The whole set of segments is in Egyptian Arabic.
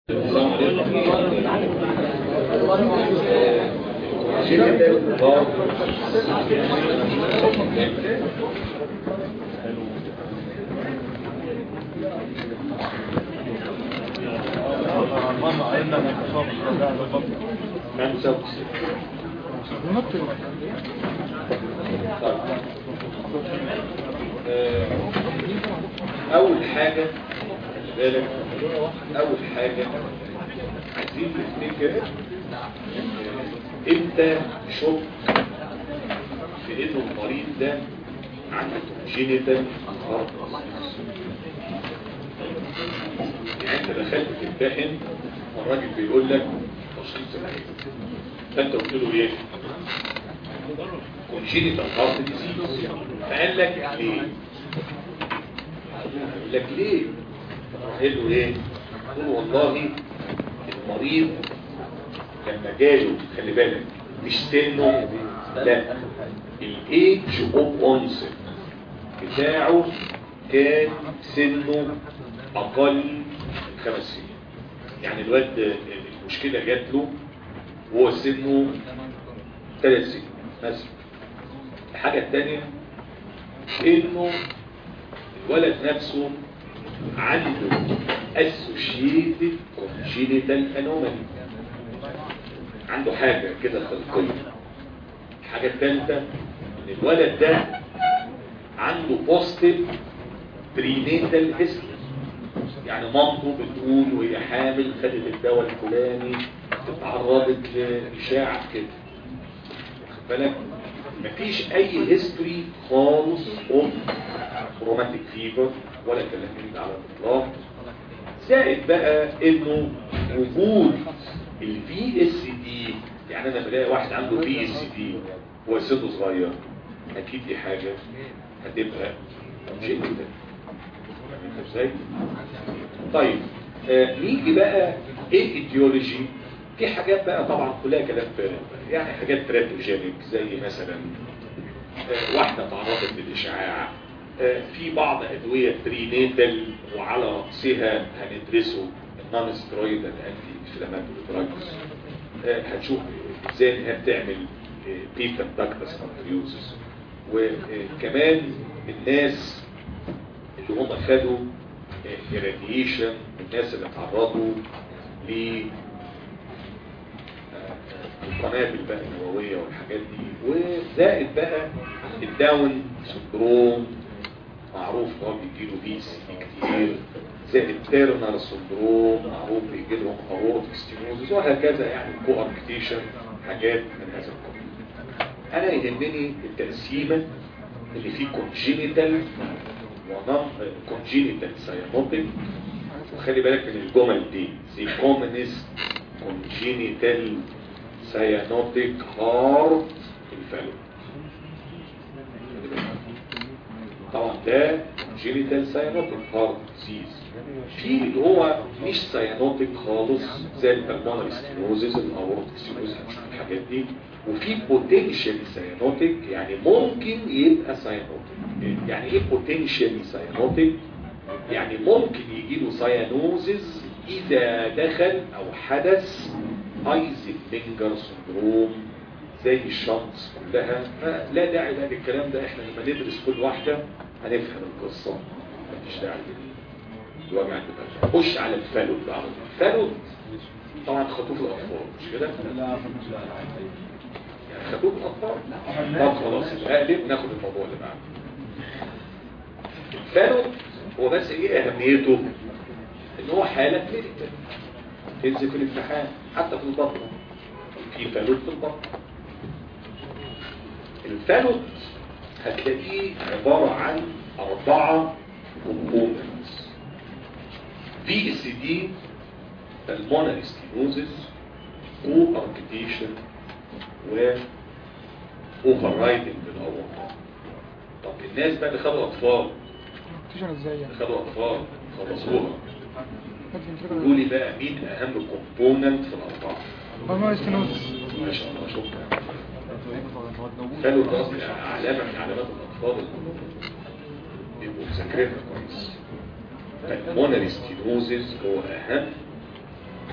خمسة وتسعين أول حاجة خلي بالك أول حاجة عايزين نفتكر أنت شك في إنه المريض ده عنده جينيتال يعني أنت دخلت تمتحن والراجل بيقول لك تشخيص العين فأنت قلت له إيه؟ كونجينيتال هارت ديزيز فقال لك ليه؟ يقول لك ليه قال له ايه قال له والله المريض لما جاله خلي بالك مش سنه لا الايدج اوف اونست بتاعه كان سنه اقل من خمس سنين يعني الواد المشكله جات له وهو سنه ثلاث سنين مثلا الحاجه الثانيه انه الولد نفسه عنده associated congenital anomaly عنده حاجة كده خلقية الحاجة الثالثة ان الولد ده عنده positive prenatal history يعني مامته بتقول وهي حامل خدت الدواء الفلاني اتعرضت لإشاعة كده واخد بالك مفيش اي هيستوري خالص اوف روماتيك فيفر ولا كلام من ده على الاطلاق زائد بقى انه وجود الفي اس دي يعني انا بلاقي واحد عنده في اس دي هو سنه صغير اكيد دي حاجه هتبقى شيء كده ازاي طيب آه نيجي بقى ايه الايديولوجي في حاجات بقى طبعا كلها كلام فارغ يعني حاجات تراتوجينيك زي مثلا آه واحدة تعرضت للإشعاع آه في بعض أدوية برينيتال وعلى رأسها هندرسه النون سترويد الانتي انفلاماتوري دراجز هتشوف ازاي انها بتعمل بيتا داكتس كونتريوزس وكمان الناس اللي هم خدوا irradiation الناس اللي تعرضوا ل القنابل بقى النووية والحاجات دي وزائد بقى الداون سندروم معروف هو بيجيله بي سي كتير زائد تيرنر سندروم معروف بيجي لهم اورتيك ستينوزس وهكذا يعني كواركتيشن حاجات من هذا القبيل انا يهمني التقسيمه اللي فيه كونجينيتال ونون كونجينيتال ساينوتيك وخلي بالك من الجمل دي زي كومنست كونجينيتال سيانوتيك هارت الفالو طبعا ده جينيتال سيانوتيك هارت ديزيز في اللي هو مش سيانوتيك خالص زي البلمونري ستينوزيس الاورتيك ستينوزيس هنشوف الحاجات دي وفي بوتنشال سيانوتيك يعني ممكن يبقى سيانوتيك يعني ايه بوتنشال سيانوتيك يعني ممكن يجي له سيانوزيس اذا دخل او حدث ايزنبنجر سندروم زي الشمس كلها لا داعي بقى للكلام ده احنا لما ندرس كل واحدة هنفهم القصة مفيش داعي الوجع الدماغ خش على الفالود بقى الفالود طبعا خطوط الاطفال مش كده؟ يعني خطوط الاطفال طب خلاص اقلب ناخد الموضوع اللي بعده الفالود هو بس ايه اهميته ان هو حالة كلينيكال تنزل في الامتحان حتى في البطن في فالوت في البطن الفالوت هتلاقيه عبارة عن أربعة كومبوننتس في اس دي المونري ستينوزس او اركتيشن و اوفر رايدنج بالاورطه طب الناس بقى اللي خدوا اطفال تيجي ازاي يعني اللي خدوا اطفال خلصوها قولوا لي بقى مين اهم كومبوننت في الاربعه هرمون ستينوزس ما شاء الله شكرا خلوا الراس علامه من علامات الاطفال بيبقوا مذاكرينها كويس فالمونري ستينوزيس هو اهم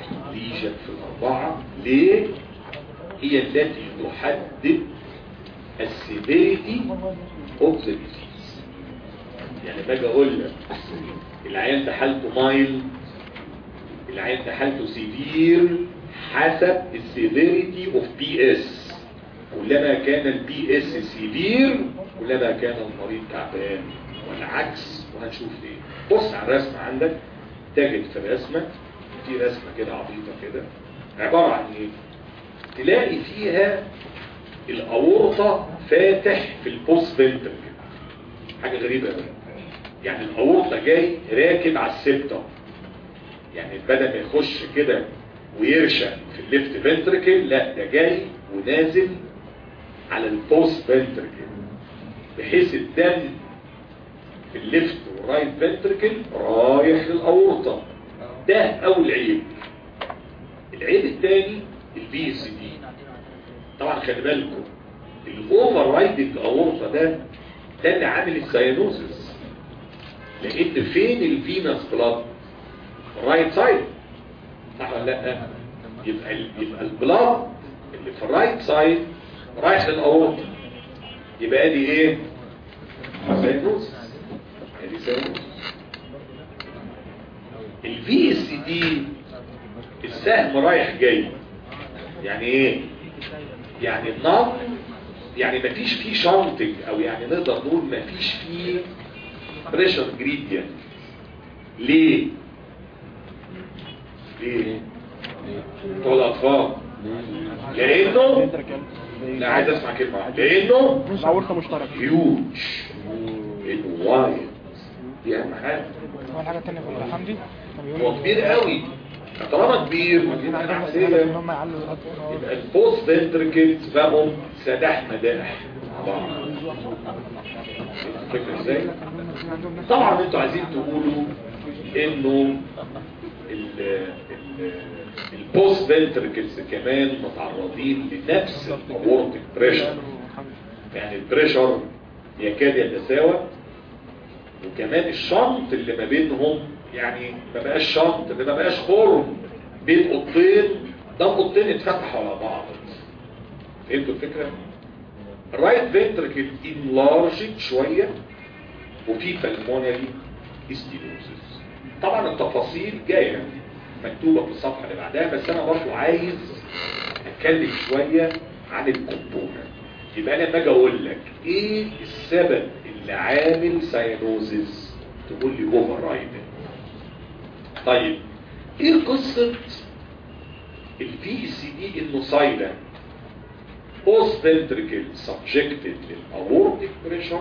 ليجن في الأربعة ليه؟ هي التي تحدد السيفيريتي اوف ذا ديزيز يعني باجي اقول لك العيان ده حالته مايل العيان ده حالته سيفير حسب السيفيريتي اوف بي اس كلما كان البي اس سيفير كلما كان المريض تعبان والعكس وهنشوف ليه بص على الرسمه عندك تجد في الرسمه في رسمه كده عبيطه كده عباره عن ايه تلاقي فيها الاورطه فاتح في البوست فنتركل حاجه غريبه قوي يعني الاورطه جاي راكب على السبتم يعني بدل ما يخش كده ويرشق في الليفت فنتركل لا ده جاي ونازل على البوست فنتركل بحيث الدم في الليفت والرايت فنتركل رايح للاورطه ده اول عيب العيب الثاني البي اس دي طبعا خلي بالكم الاوفر رايدنج اورطه ده ده اللي عامل السيانوزس لان فين الفينس بلاد رايت سايد صح ولا لا يبقى ال- يبقى البلاد اللي في الرايت سايد رايح للاورطه يبقى دي ايه سيانوزس ادي سيانوزس الفي اس دي السهم رايح جاي يعني ايه يعني النار يعني مفيش فيه شانتنج او يعني نقدر نقول مفيش فيه بريشر جريدينت ليه ليه بتوع الاطفال لانه لا عايز اسمع كلمه واحدة. لانه الأورطة مشتركة هيوج انه وايد دي اهم حاجه هو الحاجة التانية في الأحام دي هو كبير قوي طالما كبير عايزين يبقى عندهم أحسن. إن هم يعلوا الأطفال يبقى البوست فنتركلز بقوا سداح مداح مع بعض فكرة ازاي؟ طبعا انتوا عايزين تقولوا انه ال- ال- البوست فنتركلز كمان متعرضين لنفس الاورتيك بريشر يعني البريشر يكاد يتساوى وكمان الشنط اللي ما بينهم يعني ما بقاش شنط اللي ما بقاش خرم بين قطين ده قطين اتفتحوا على بعض فهمتوا الفكرة؟ الرايت فنتركل انلارجت شوية وفي بالمونري ستينوزس طبعا التفاصيل جاية مكتوبة في الصفحة اللي بعدها بس انا برضو عايز اتكلم شوية عن الكومبوننت يبقى انا لما اجي اقول لك ايه السبب اللي عامل ساينوزس تقول لي اوفر رايدنج طيب ايه قصة الفي سي دي انه سايلنت post ventricle subjected للاورتيك بريشر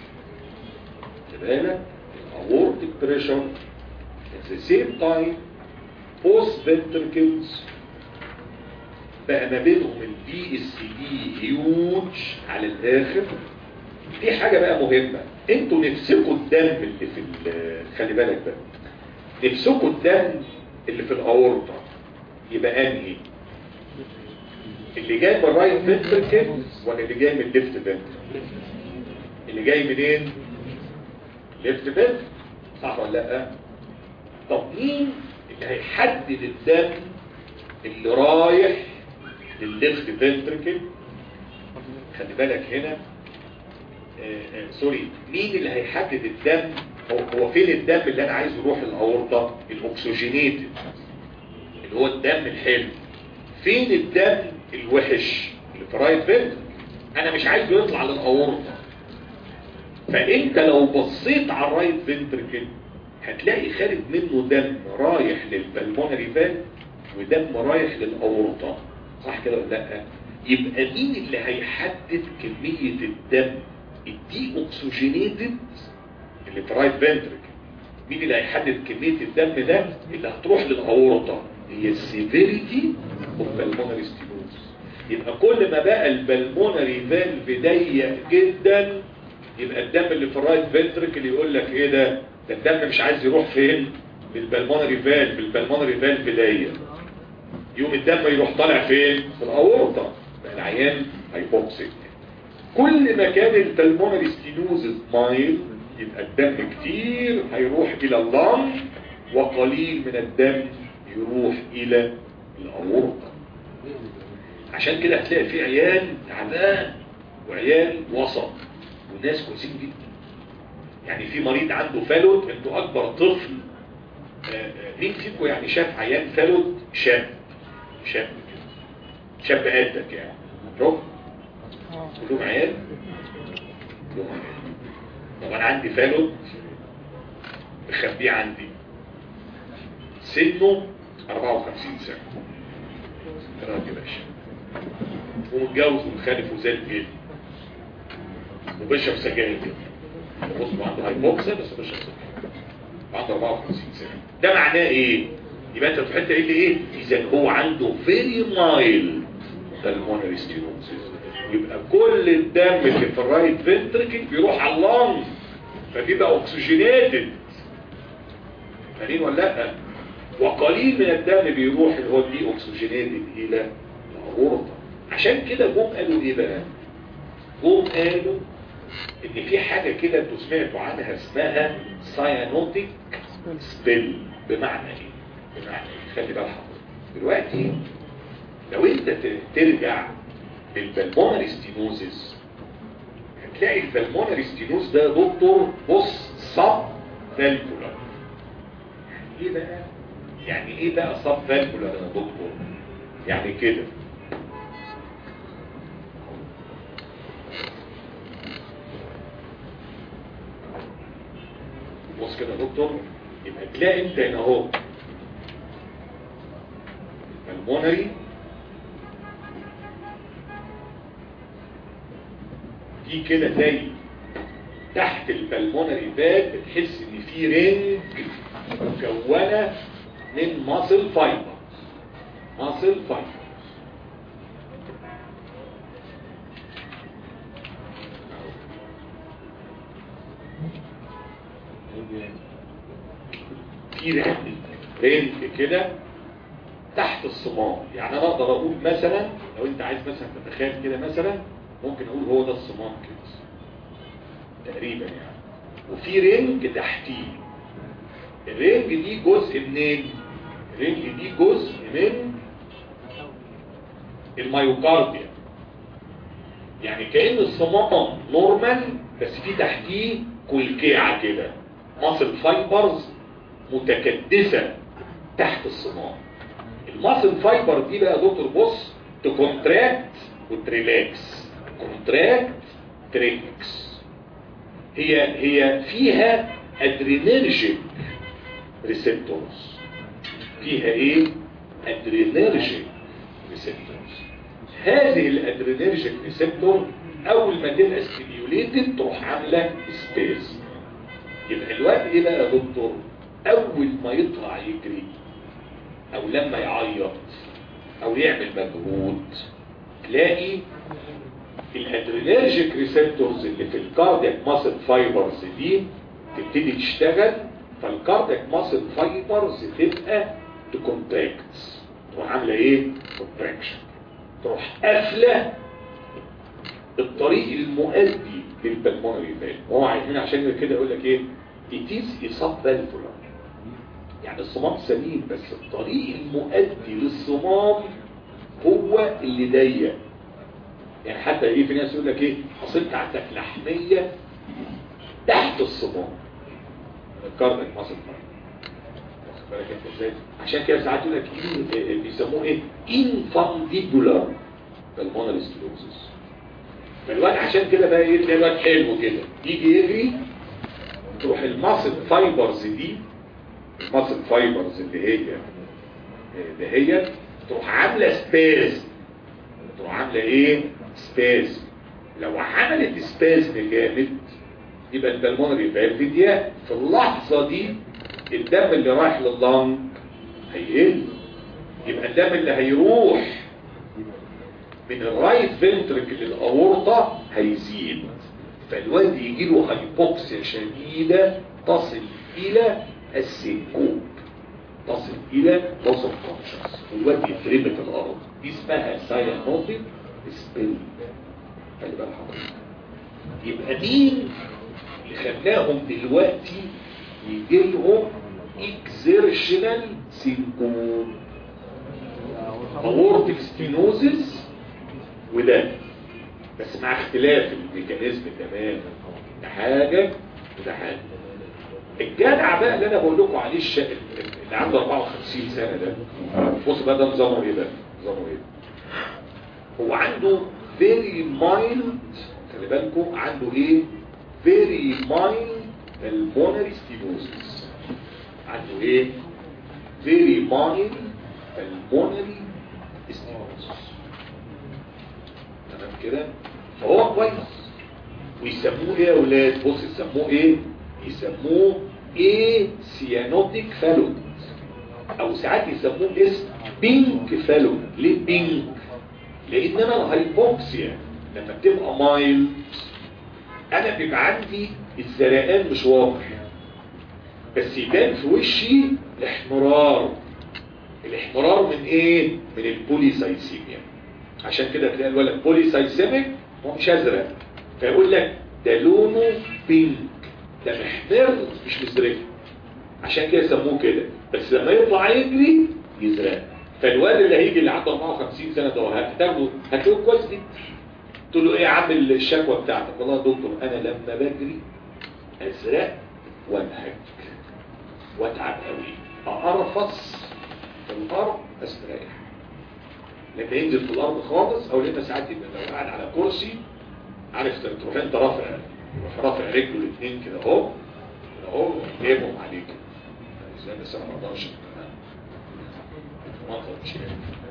بالك الاورتيك بريشر at the same time post ventricles بقى ما بينهم البي اس دي هيوج على الاخر في حاجة بقى مهمة انتوا نفسكوا الدم اللي في ال- خلي بالك بقى نفسكوا الدم اللي في الاورطة يبقى انهي اللي جاي من الرايت فنتركل ولا اللي جاي من الليفت فنتركل اللي جاي منين ليفت فنتركل صح ولا لا طب مين اللي هيحدد الدم اللي رايح للليفت فنتركل خلي بالك هنا آه، آه، سوري مين اللي هيحدد الدم هو, هو فين الدم اللي انا عايز يروح الاورطه الاكسجينيتد اللي هو الدم الحلو فين الدم الوحش اللي في رايت فنتركل انا مش عايزه يطلع للاورطه فانت لو بصيت على الرايت فنتركل هتلاقي خارج منه دم رايح للبلمونري فالف ودم رايح للاورطه صح كده ولا لا يبقى مين اللي هيحدد كميه الدم الدي اوكسجينيتد اللي في رايت فنتركل مين اللي هيحدد كميه الدم ده اللي هتروح للاورطه هي السيفيريتي اوف بالمونري ستينوز يبقى كل ما بقى البلمونري فالف ضيق جدا يبقى الدم اللي في الرايت فنتركل يقول لك ايه ده ده الدم مش عايز يروح فين للبلمونري فالف البلمونري فالف ضيق يوم الدم يروح طالع فين في الاورطه بقى العيان هيبوكسيك كل ما كان البلمونري ستينوزز مايل يبقى الدم كتير هيروح الى اللنج وقليل من الدم يروح الى الاورطه عشان كده هتلاقي في عيال تعبان وعيال وسط وناس كويسين جدا يعني في مريض عنده فالوت انتوا اكبر طفل آه، آه، مين فيكم يعني شاف عيان فالوت شاب شاب كده شاب قدك يعني شوف اه كلهم عيال كلهم عيال طب انا عندي فالوت مخبيه عندي سنه 54 سنه ايه رايك يا باشا ومتجوز ومخالف وزي الجن وبيشرب سجاير كده بص هو عنده هايبوكسيا بس بيشرب سجاير عنده 54 سنه ده معناه ايه يبقى انت في حته ايه اللي ايه اذا هو عنده فيري مايل pulmonary stenosis يبقى كل الدم اللي في الرايت فنتركل بيروح على اللنج فبيبقى اوكسجينيتد فاهمين ولا لا وقليل من الدم بيروح اللي هو دي اوكسجينيتد الى الاورطه عشان كده جم قالوا ايه بقى جم قالوا ان في حاجه كده انتوا سمعتوا عنها اسمها سايانوتيك سبيل بمعنى ايه بمعنى ايه خلي بالك حضرتك دلوقتي لو انت ت- ترجع للبلمونري ستينوزيس هتلاقي البلمونري ستينوز ده يا دكتور بص صب فالفولار يعني ايه بقى يعني ايه بقى صب فالفولار يا دكتور يعني كده بص كده يا دكتور يبقى تلاقي انت هنا اهو البلمونري في كده زي تحت البلمونري باد بتحس ان في رينج مكونه من ماسل فايبر ماسل فايبر في رينج رينج كده تحت الصمام يعني انا اقدر اقول مثلا لو انت عايز مثلا تتخيل كده مثلا ممكن اقول هو ده الصمام كده تقريبا يعني وفي رينج تحتيه الرينج دي جزء منين الرينج دي جزء من الميوكارديا يعني كأن الصمام نورمال بس في تحتيه كلكيعة كده ماسل فايبرز متكدسة تحت الصمام الماسل فايبر دي بقى يا دكتور بص تكونتراكت وتريلاكس كونتراكت تريلاكس هي هي فيها ادرينرجيك ريسبتورز فيها ايه ادرينرجيك ريسبتورز هذه الادرينرجيك ريسبتور اول ما تبقى ستيميوليتد تروح عامله سبيس يبقى الوقت ايه بقى يا دكتور اول ما يطلع يجري او لما يعيط او يعمل مجهود تلاقي الادرينرجيك ريسبتورز اللي في الكاردياك ماسل فايبرز دي تبتدي تشتغل فالكاردياك ماسل فايبرز تبقى تكونتراكت تروح عامله ايه كونتراكشن تروح قافله الطريق المؤدي للبلمونري فالف وهو عايزين عشان كده يقول لك ايه it is a subvalvular يعني الصمام سليم بس الطريق المؤدي للصمام هو اللي ضيق يعني حتى ايه في ناس يقول لك ايه اصل انت عندك لحميه تحت الصمام الكارديك ماسل واخد بالك انت ازاي عشان كده ساعات يقول لك ايه بيسموه ايه انفانديبولار بالمونري سكلوزس فالواد عشان كده بقى ايه تلاقي الواد حلو كده يجي يجري تروح الماسل فايبرز دي الماسل فايبرز اللي هي اللي هي تروح عامله سبيس تروح عامله ايه سبيس لو عملت سبيس جامد يبقى البلمونري فالف دي في اللحظه دي الدم اللي رايح لللنج هيقل يبقى الدم اللي هيروح من الرايت فنتركل للاورطه هيزيد فالواد يجي له هايبوكسيا شديده تصل الى السنكوب تصل الى loss of conscious والواد يترمي في الارض دي اسمها سايانوتيك سبيل خلي بال حضرتك يبقى مين اللي خلاهم دلوقتي يجي لهم اكزيرشنال سينكوب اورتيك ستينوزس وده بس مع اختلاف الميكانيزم تماما ده حاجه وده حاجه الجدع بقى اللي انا بقول لكم عليه الش... اللي عنده 54 سنه ده بص بقى ده نظامه ايه بقى نظامه ايه هو عنده very mild خلي بالكم عنده ايه very mild pulmonary stenosis عنده ايه very mild pulmonary stenosis تمام كده فهو كويس ويسموه ايه يا اولاد بص يسموه ايه يسموه ايه سيانوتيك فالود او ساعات يسموه اسم بينك فالود ليه بينك لان انا الهايبوكسيا لما بتبقى مايل انا بيبقى عندي الزرقان مش واضح بس يبان في وشي الاحمرار الاحمرار من ايه من البوليسايسيميا عشان كده تلاقي الولد بوليسايسيميك هو مش ازرق فيقول لك ده لونه بينك ده محمر مش مزرق عشان كده سموه كده بس لما يطلع يجري يزرق فالواد اللي هيجي اللي عنده 54 سنه ده هتاخده هتلاقيه كويس جدا تقول له ايه يا عم الشكوى بتاعتك والله يا دكتور انا لما بجري ازرق وانهج واتعب قوي اقرفص في الارض استريح لما ينزل في الارض خالص او لما ساعات يبقى لو قاعد على كرسي عارف تروح انت رافع يروح رافع رجله الاثنين كده اهو كده اهو جايبهم عليك ازاي بس انا ما اقدرش منظر مش كده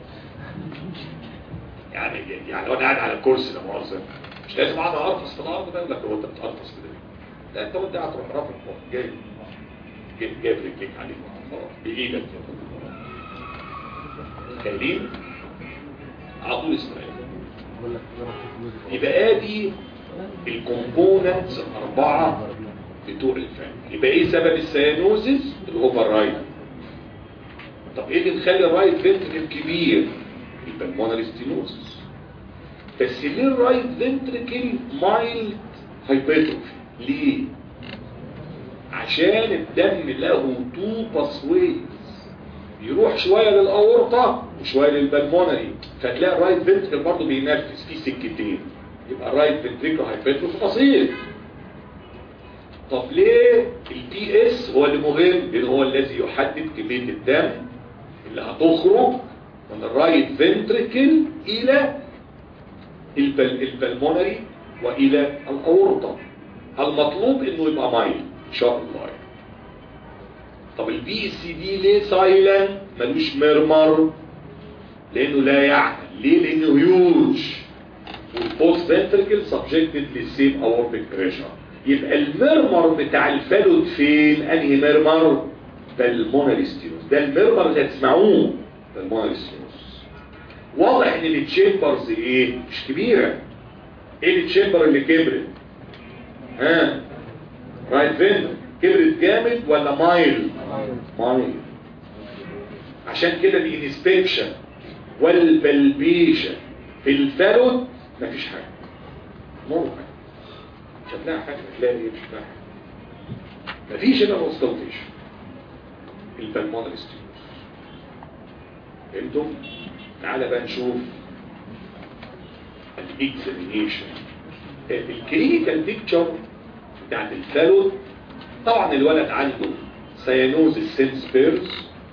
يعني يعني لو انا قاعد على الكرسي لا مؤاخذه مش لازم اقعد ارقص في الارض بقى لك هو انت بترقص كده ليه؟ لا انت وانت قاعد تروح رافع جايب جايب جايب رجليك عليك خلاص بايدك تخيلين على طول استريح يبقى ادي الكومبوننتس الاربعه بتوع الفم يبقى ايه سبب السيانوزس الاوفر رايد طب ايه اللي مخلي الرايت فنتركل كبير البلمونري ستينوزس بس ليه الرايت فنتركل مايلد هايبرتروفي ليه عشان الدم له تو باسويز يروح شوية للأورطة وشوية للبلمونري فتلاقي الرايت فنتركل برضه بينفذ في سكتين يبقى الرايت فنتركل هايبرتروفي بسيط طب ليه البي اس هو اللي مهم لان هو الذي يحدد كمية الدم اللي هتخرج من الرايت فنتركل الى البل البلمونري والى الاورطة المطلوب انه يبقى مايل ان شاء الله طب البي سي دي ليه سايلنت ملوش مرمر لانه لا يعمل ليه لانه هيوج والبوست فنتركل سبجكتد للسيم اوربيك بريشر يبقى المرمر بتاع الفالود فين انهي مرمر بالمونري ستينوس ده المرمر اللي هتسمعوه بالمونري ستينوس واضح ان التشامبرز ايه مش كبيره ايه التشامبر اللي كبرت ها رايت فين كبرت جامد ولا مايل مايل عشان كده الانسبكشن والبلبيشن في الفالود مفيش حاجه مرمر مش هتلاقي حاجة هتلاقي ايه مش هتلاقي حاجة مفيش هنا اوستالتيشن البلمونري ستينوس فهمتم؟ تعالى بقى نشوف الاكزامينيشن الكلينيكال بيكتشر بتاعت الفالود طبعا الولد عنده سيانوز السنس بيرز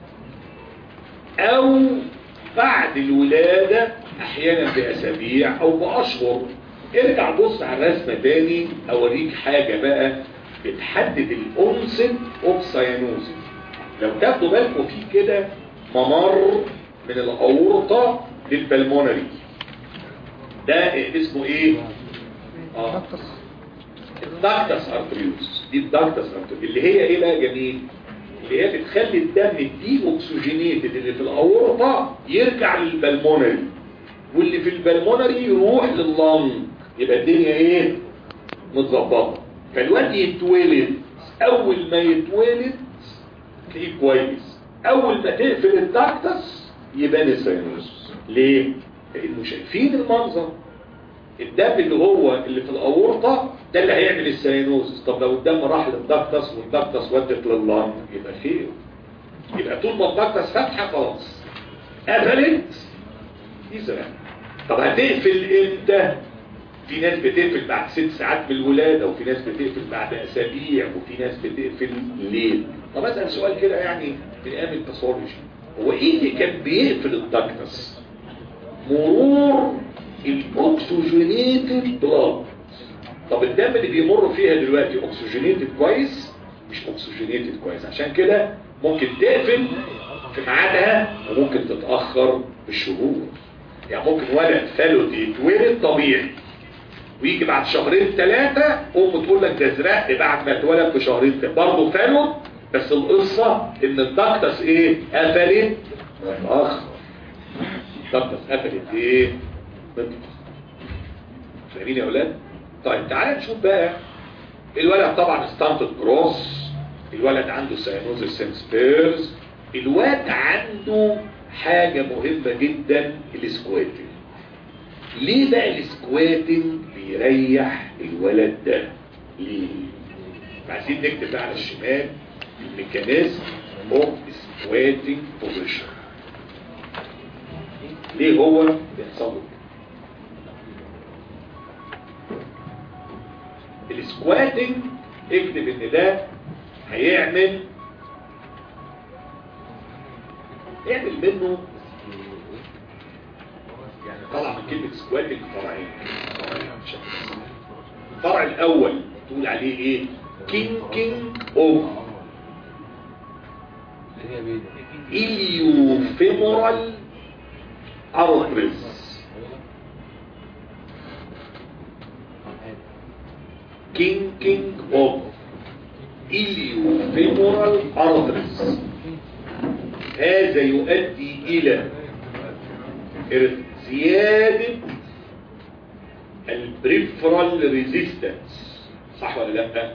او بعد الولادة احيانا باسابيع او باشهر ارجع بص على الرسمة تاني اوريك حاجة بقى بتحدد الانسن اوف سيانوزيس لو تاخدوا بالكم في كده ممر من الاورطة للبلمونري ده اسمه ايه اه الداكتس ارتريوس دي الداكتس ارتريوس اللي هي ايه بقى جميل اللي هي بتخلي الدم الدي اوكسجينيتد اللي في الاورطة يرجع للبلمونري واللي في البلمونري يروح لللنج يبقى الدنيا ايه متظبطه فالواد يتولد اول ما يتولد تلاقيه كويس اول ما تقفل الداكتس يبان السينوس ليه لانه شايفين المنظر الدم اللي هو اللي في الاورطه ده اللي هيعمل السينوزس طب لو الدم راح للداكتس والداكتس ودت لللنج يبقى خير يبقى طول ما الداكتس فاتحه خلاص قفلت يزرع طب هتقفل امتى في ناس بتقفل بعد ست ساعات من الولادة وفي ناس بتقفل بعد اسابيع وفي ناس بتقفل الليل طب اسأل سؤال كده يعني من ايام الباثولوجي هو ايه اللي كان بيقفل الدكتس مرور الاكسجينيتد بلاد طب الدم اللي بيمر فيها دلوقتي اكسجينيتد كويس مش اكسجينيتد كويس عشان كده ممكن تقفل في ميعادها وممكن تتأخر بالشهور يعني ممكن ولد ثالث يتولد طبيعي ويجي بعد شهرين ثلاثة أم تقول لك ده زرق بعد ما اتولد بشهرين ثلاثة برضه ثالث بس القصة إن الدكتس إيه قفلت متأخر الدكتس قفلت إيه متأخر فاهمين يا أولاد؟ طيب تعالى نشوف بقى الولد طبعا ستانتد كروس الولد عنده سيانوز سينسبيرز الواد عنده حاجة مهمة جدا السكواتنج ليه بقى السكواتنج بيريح الولد ده ليه عايزين نكتب بقى على الشمال الميكانيزم اوف سكواتنج بوزيشن ليه هو بيحصل له السكواتنج اكتب ان ده هيعمل يعمل منه يعني طلع من كلمة سكواتنج فرعين الفرع الاول تقول عليه ايه كينكينج اوف إليوفيمورال أرتريز كينكينج اوف إليوفيمورال أرتريز هذا يؤدي إلى زيادة البريفرال ريزيستنس صح ولا لا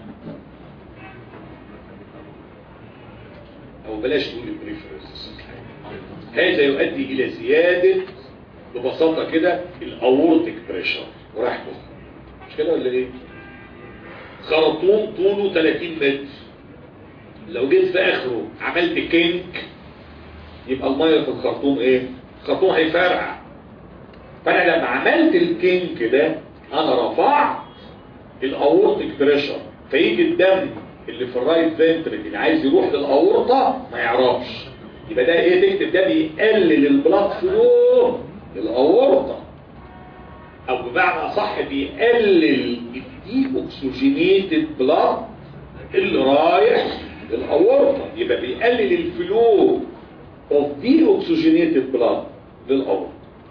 او بلاش نقول البريفرال ريزيستنس هذا يؤدي الى زيادة ببساطة كده الاورتيك بريشر وراح مخ مش كده ولا ايه خرطوم طوله 30 متر لو جيت في اخره عملت كينك يبقى المية في الخرطوم ايه الخرطوم هيفرقع فانا لما عملت الكينك ده انا رفعت الاورتيك بريشر فيجي الدم اللي في الرايت فنتريك اللي عايز يروح للاورطه ما يعرفش يبقى ده ايه تكتب ده بيقلل البلاد فلو للاورطه او بمعنى صح بيقلل الدي اوكسجينيتد بلاد اللي رايح للاورطه يبقى بيقلل الفلو اوف دي اوكسجينيتد بلاد للاورطه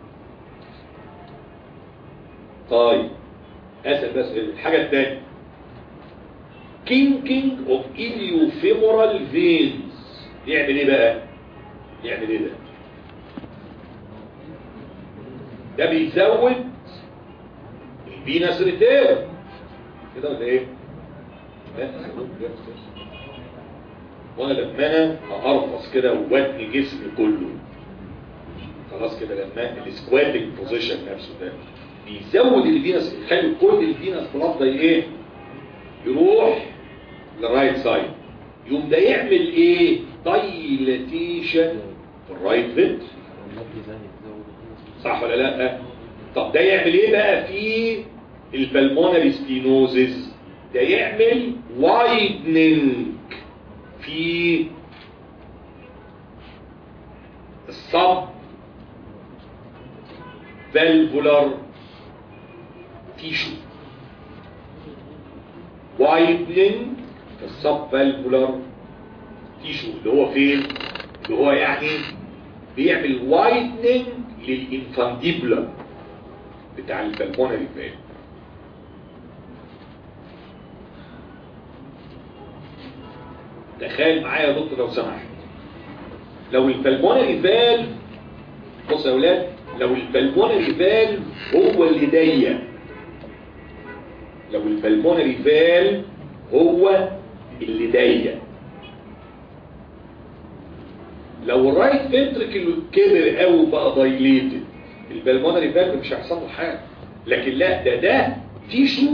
طيب اسال بس الحاجه الثانيه كينكينج اوف اليوفيمورال فينز يعمل ايه بقى يعمل ايه ده ده بيزود الفينس ريتير كده ولا ايه لا وانا لما انا ارفص كده ووتني جسمي كله خلاص كده لما السكواتنج بوزيشن نفسه ده بيزود الفينس يخلي كل الفينس بلاد ده ايه يروح للرايت سايد يوم ده يعمل ايه دايلاتيشن في الرايت فيت صح ولا لا طب ده يعمل ايه بقى في البلمونري ستينوزز ده يعمل وايدنينج في الصب فالفولار تيشو وايدنينج في الصب فالفولار تيشو اللي هو فين اللي هو يعني بيعمل وايدنينج للانفانديبلا بتاع البلمونري فالف تخيل معايا يا دكتور لو سمحت لو البلمونري فالف بص يا اولاد لو البلمونري فالف هو اللي ضيق لو البلمونري فالف هو اللي ضيق لو الرايت فنتركل كبر قوي بقى دايليتد البلمونري فالف مش هيحصل له حاجه لكن لا ده ده تيشو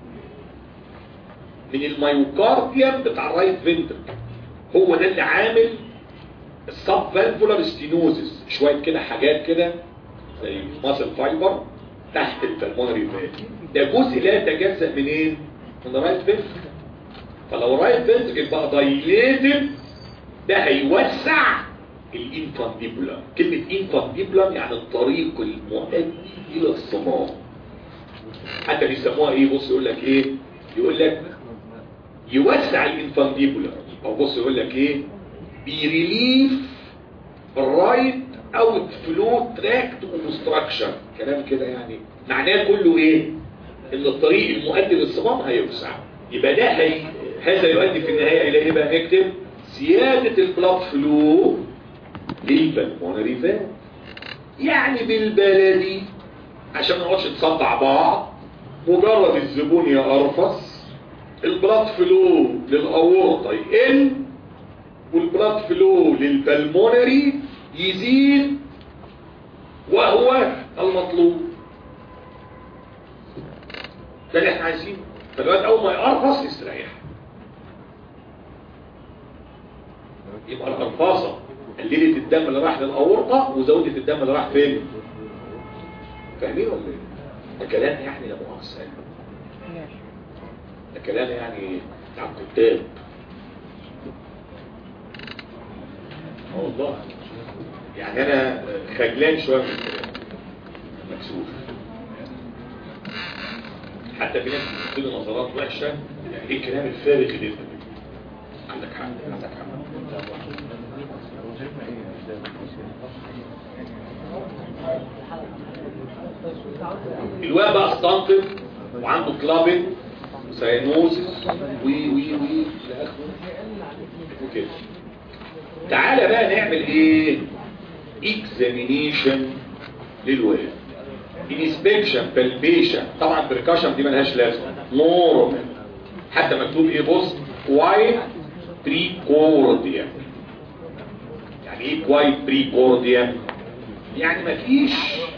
من الميوكارديوم بتاع الرايت فنتركل هو ده اللي عامل السب فالفولار ستينوزس شويه كده حاجات كده زي ماسل فايبر تحت البلمونري فات ده جزء لا يتجزأ منين؟ من الرايت فنتركل فلو الرايت فنتركل بقى دايليتد ده هيوسع الانفانديبولم كلمة انفانديبولم يعني الطريق المؤدي الى الصمام حتى بيسموها ايه بص يقول لك ايه يقول لك يوسع الانفانديبولم او بص يقول لك ايه بيريليف الرايت اوت فلو تراكت اوبستراكشن كلام كده يعني معناه كله ايه ان الطريق المؤدي للصمام هيوسع يبقى ده هي هذا يؤدي في النهايه الى ايه بقى نكتب زياده البلاد فلو للبلمونري فات يعني بالبلدي عشان ما نقعدش نصدع بعض مجرد الزبون يقرفص البلاد فلو للاورطه يقل والبلاد فلو للبلمونري يزيد وهو المطلوب ده اللي احنا عايزينه فالواد اول ما يقرفص يستريح يبقى القرفاصه قللت الدم اللي راح للاورطه وزودت الدم اللي راح فين فاهمين ولا ايه ده كلام يعني لا مؤاخذه ماشي ده كلام يعني بتاع الكتاب اه والله يعني انا خجلان شويه من الكلام مكسوف حتى في ناس بتدي نظرات وحشه يعني ايه الكلام الفارغ اللي انت بتقوله عندك حق عندك حق الواد بقى استنطف وعنده كلابين وساينوزس وي وي وي الى اخره وكده تعالى بقى نعمل ايه اكزامينيشن للواد انسبكشن بالبيشن طبعا بريكاشن دي ملهاش لازمه نورمال حتى مكتوب ايه بص كوايت بريكورديا يعني ايه كوايت بريكورديا يعني مفيش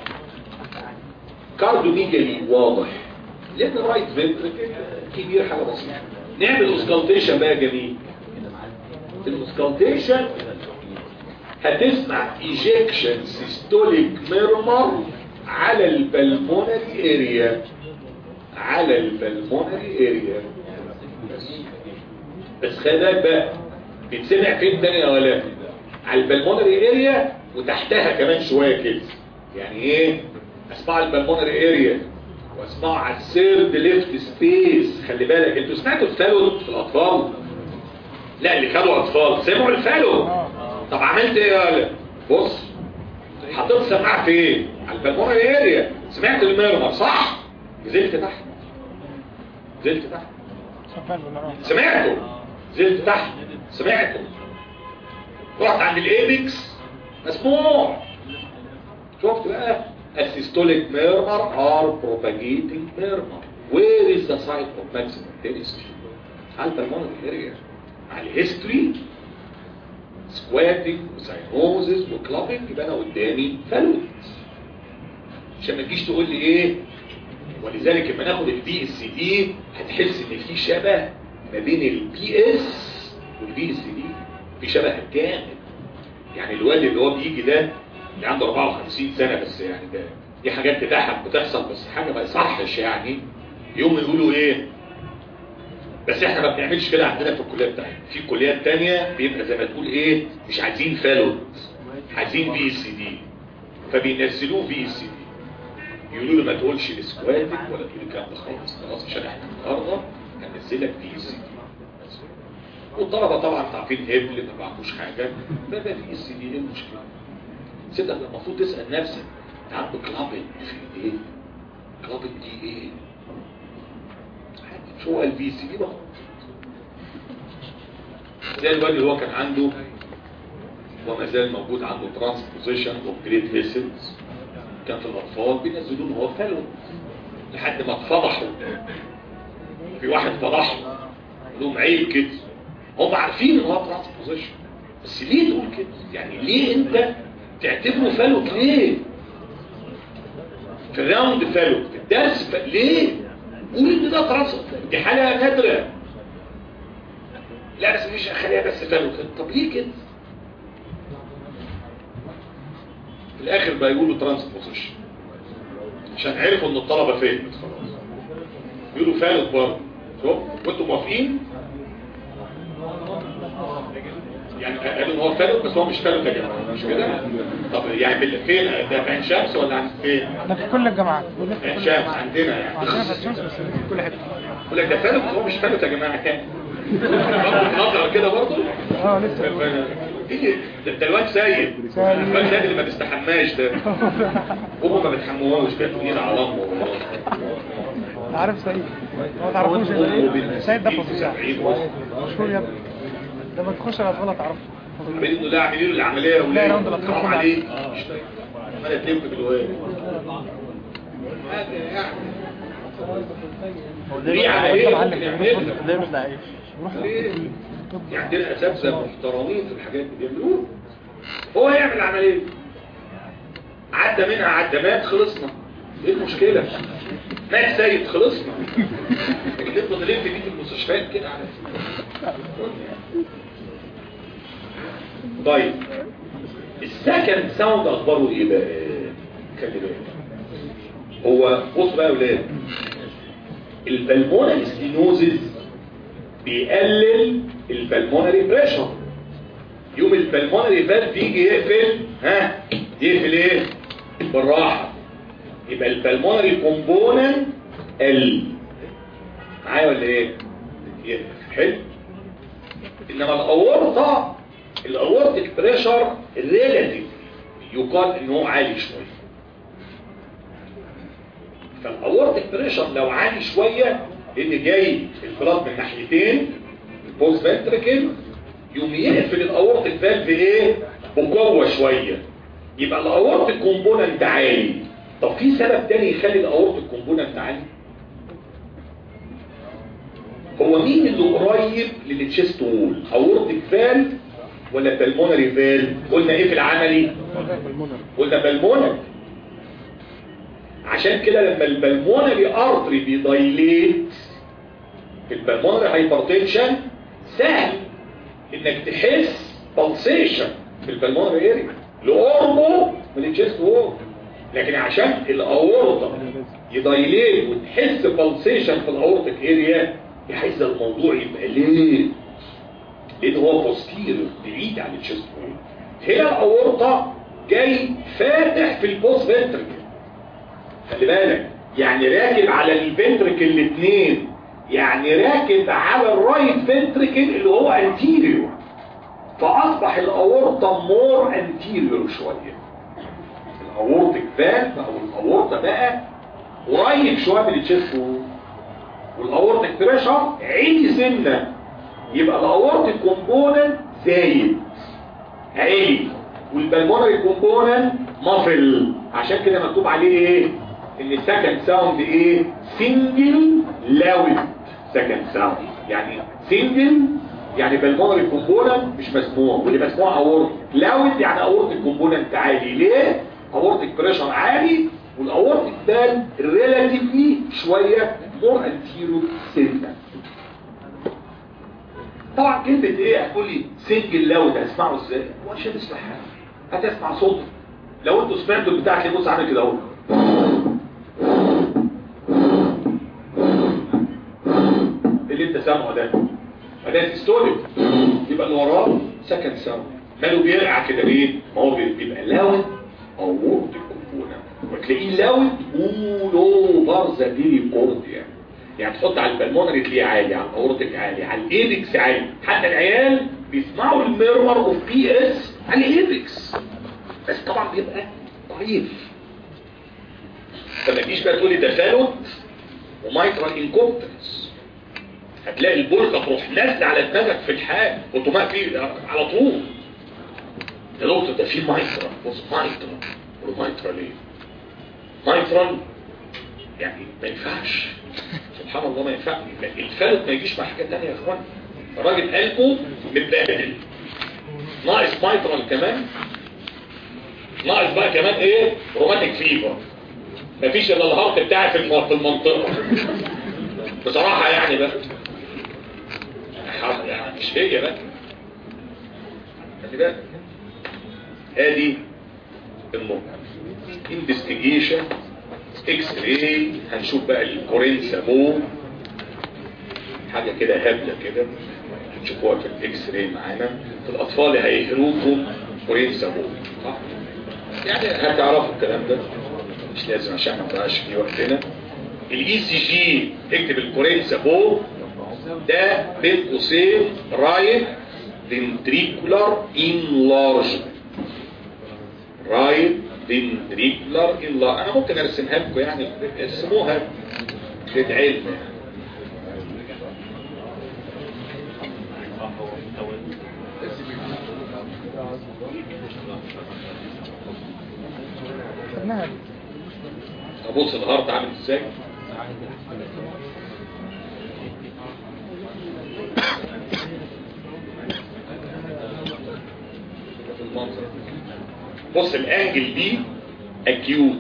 كاردوميجالي واضح لان الرايت فنتركل كبير حاجه بسيطه نعمل اوسكالتيشن بقى جميل الاوسكالتيشن هتسمع ايجيكشن سيستوليك ميرمر على البلمونري اريا على البلمونري اريا بس بس خلي بالك بقى بيتسمع فين تاني يا ولا على البلمونري اريا وتحتها كمان شويه كده يعني ايه اسمع البلمونري اريا واسمعوا على السيرد ليفت سبيس خلي بالك انتوا سمعتوا الفالو في الاطفال لا اللي خدوا اطفال سمعوا الفالو طب عملت ايه يا ولا بص حطيت سماعه فين على البلمونري اريا سمعت الميرمر صح نزلت تحت نزلت تحت سفال بالمرة سمعته نزلت تحت سمعته رحت عند الايبكس مسموع شفت بقى السيستوليك ميرمر ار propagating murmur where is the site of maximum density على البلمونري اريا على الهيستوري سكواتنج وساينوزز وكلابنج يبقى انا قدامي فلوت عشان ما تجيش تقول لي ايه ولذلك لما ناخد البي اس دي هتحس ان في شبه ما بين البي اس والبي اس دي في شبه جامد يعني الواد اللي هو بيجي ده اللي عنده 54 سنه بس يعني ده دي حاجات تضحك بتحصل بس حاجه ما يصحش يعني يوم يقولوا ايه بس احنا ما بنعملش كده عندنا في الكليه بتاعتنا في كليات تانية بيبقى زي ما تقول ايه مش عايزين فالوت عايزين بي اس دي فبينزلوه بي اس دي يقولوا له ما تقولش السكواتك ولا تقول الكلام ده خالص خلاص عشان احنا النهارده هننزلك بي اس دي والطلبه طبعا عارفين هبل ما بعرفوش حاجه فده بي اس دي ايه المشكله صدق المفروض تسال نفسك انت عندك كلابنج في ايه كلابنج دي ايه مش هو البي سي دي بقى زي الواد اللي هو كان عنده وما زال موجود عنده ترانسبوزيشن اوف جريد فيسلز كان في الاطفال بينزلوه ان هو فلو لحد ما اتفضحوا في واحد فضحه قال لهم عيب كده هم عارفين ان هو ترانسبوزيشن بس ليه تقول كده يعني ليه انت تعتبره فلوت ليه في الراوند فلوت في الدرس ف... ليه قول ان ده ترانس دي حالة نادرة لا بس مش خليها بس فلوت طب ليه كده الاخر بقى يقولوا ترانسبوزيشن عشان عرفوا ان الطلبه فهمت خلاص يقولوا فالت برضه شوف وانتم موافقين يعني قالوا ان هو فالت بس هو مش فالت يا جماعه مش كده طب يعني بال- فين ده في عين شمس ولا عند فين ده في كل الجامعات بيقول لك في عين كل شمس الجامعات. عندنا يعني عندنا في الشمس بس في كل حته يقول لك ده فالت بس هو مش فالت يا جماعه كام نظر كده برضه اه لسه بيقول. تيجي ده ده الواد سيد سيد. الواد سيد اللي ما بيستحماش ده امه ما بتحموهوش بياكل ايد على امه وخلاص. انت عارف سيد هو تعرفوش وبال- سيد ده فظيع سبعين وسط. مشهور يا ابني لما تخش الاطفال تعرفه عمالين انه لا عاملين له العمليه يا لا، ولاد راوند الأطفال حرام كلها. عليك مش طيب. عمال تلف بالواد حاجه يعني ليه على ايه ممكن يعملها ليه مش لاقيش ليه؟ يعني عندنا اساتذه محترمين في الحاجات دي بيعملوها هو يعمل العمليه عدى منها عدى مات خلصنا ايه المشكله مات سيد خلصنا لكن تفضل تلف دي في المستشفيات كده على طيب السكند ساوند اخباره ايه بقى خلي بالك هو بص بقى يا ولاد البلمونال ستينوزز بيقلل البلمونري بريشر يوم البلمونري فالف يجي يقفل ها يقفل ايه بالراحه يبقى البلمونري كومبوننت ال معايا ولا ايه يقفل حلو انما الاورطه الاورتيك بريشر ريلاتيف يقال ان هو عالي شويه فالاورتيك بريشر لو عالي شويه اللي جاي البلاد من ناحيتين البوست فنتريكل يقوم يقفل الاورتيك فالف ايه بقوه شويه يبقى الاورتيك كومبوننت عالي طب في سبب تاني يخلي الاورتيك كومبوننت عالي هو مين اللي قريب للتشيست وول اورتيك فالف ولا بالمونري فالف قلنا ايه في العملي قلنا بالمونري عشان كده لما البلمونري ارتري بيدايليت في البلمونري هايبرتنشن سهل انك تحس بالسيشن في البلمونري اريا لقربه من الجست وول لكن عشان الاورطه يدايليت وتحس بالسيشن في الاورتيك اريا يحس الموضوع يبقى ليه لان هو بوستيريور بعيد عن الجست وول هنا الاورطه جاي فاتح في البوست فنتركل خلي بالك يعني راكب على الفنتركل الاثنين يعني راكب على الرايت فنتركل اللي هو انتيريور فاصبح الاورطه مور انتيريور شويه الاورتيك فالف او الاورطه بقى قريب شويه من التشيست والاورتيك بريشر عالي سنه يبقى الاورتيك كومبوننت زايد عالي والبلمونري كومبوننت مافل عشان كده مكتوب عليه ايه ان السكند ساوند ايه سنجل لاود سكند ساوند يعني سنجل يعني بالمونري كومبوننت مش مسموع واللي مسموع اورتيك لاود يعني اورتيك كومبوننت عالي ليه اورتيك بريشر عالي والاورتيك بان ريلاتيفلي شويه مور انتيرو سنه طبعا كلمه ايه هتقول لي سنجل لاود هتسمعه ازاي هو مش هتسمع حاجه هتسمع صوت لو انتوا سمعتوا البتاع كده بص عامل كده اهو اللي انت سامعه ده فده سيستوليك يبقى اللي وراه سكند ساوند ماله بيرقع كده ليه ما هو بيبقى لاود او وورد الكومبوننت وتلاقيه لاود اول اوفر ذا بيري كورد يعني يعني تحط على البلمونري تلاقيه عالي على الاورتيك عالي على الايبكس عالي حتى العيال بيسمعوا الميرور اوف بي اس على الايبكس بس طبعا بيبقى ضعيف فما تجيش بقى تقولي ده فالوت ومايترال انكومبتنس هتلاقي البلغة تروح نازله على دماغك في الحال اوتوماتيك على طول يا دكتور ده في مايترال بص مايترال مايترال ايه مايترال يعني ما ينفعش سبحان الله ما ينفعش الفالوت ما يجيش مع حاجه ثانيه يا اخوان الراجل قلبه متبهدل ناقص مايترال كمان ناقص بقى كمان ايه روماتيك فيفر مفيش الا الهارت بتاعي في الم- في المنطقه بصراحه يعني بقى يعني مش هي بقى خلي بالك ادي النقط انفستيجيشن اكس راي هنشوف بقى الكورين سابو حاجه كده هبله كده هتشوفوها في الاكس راي معانا في الاطفال هيهروكم كورين سابو صح يعني هتعرفوا الكلام ده مش لازم عشان ما نضيعش فيه وقتنا الاي سي جي اكتب الكورين سابو ده بين قوسين رايت ventricular enlargement رايت ventricular enlargement انا ممكن ارسمها لكم يعني ارسموها للعلم خدناها دي. ابص الهارت عامل ازاي المنظر بص الانجل دي اكيوت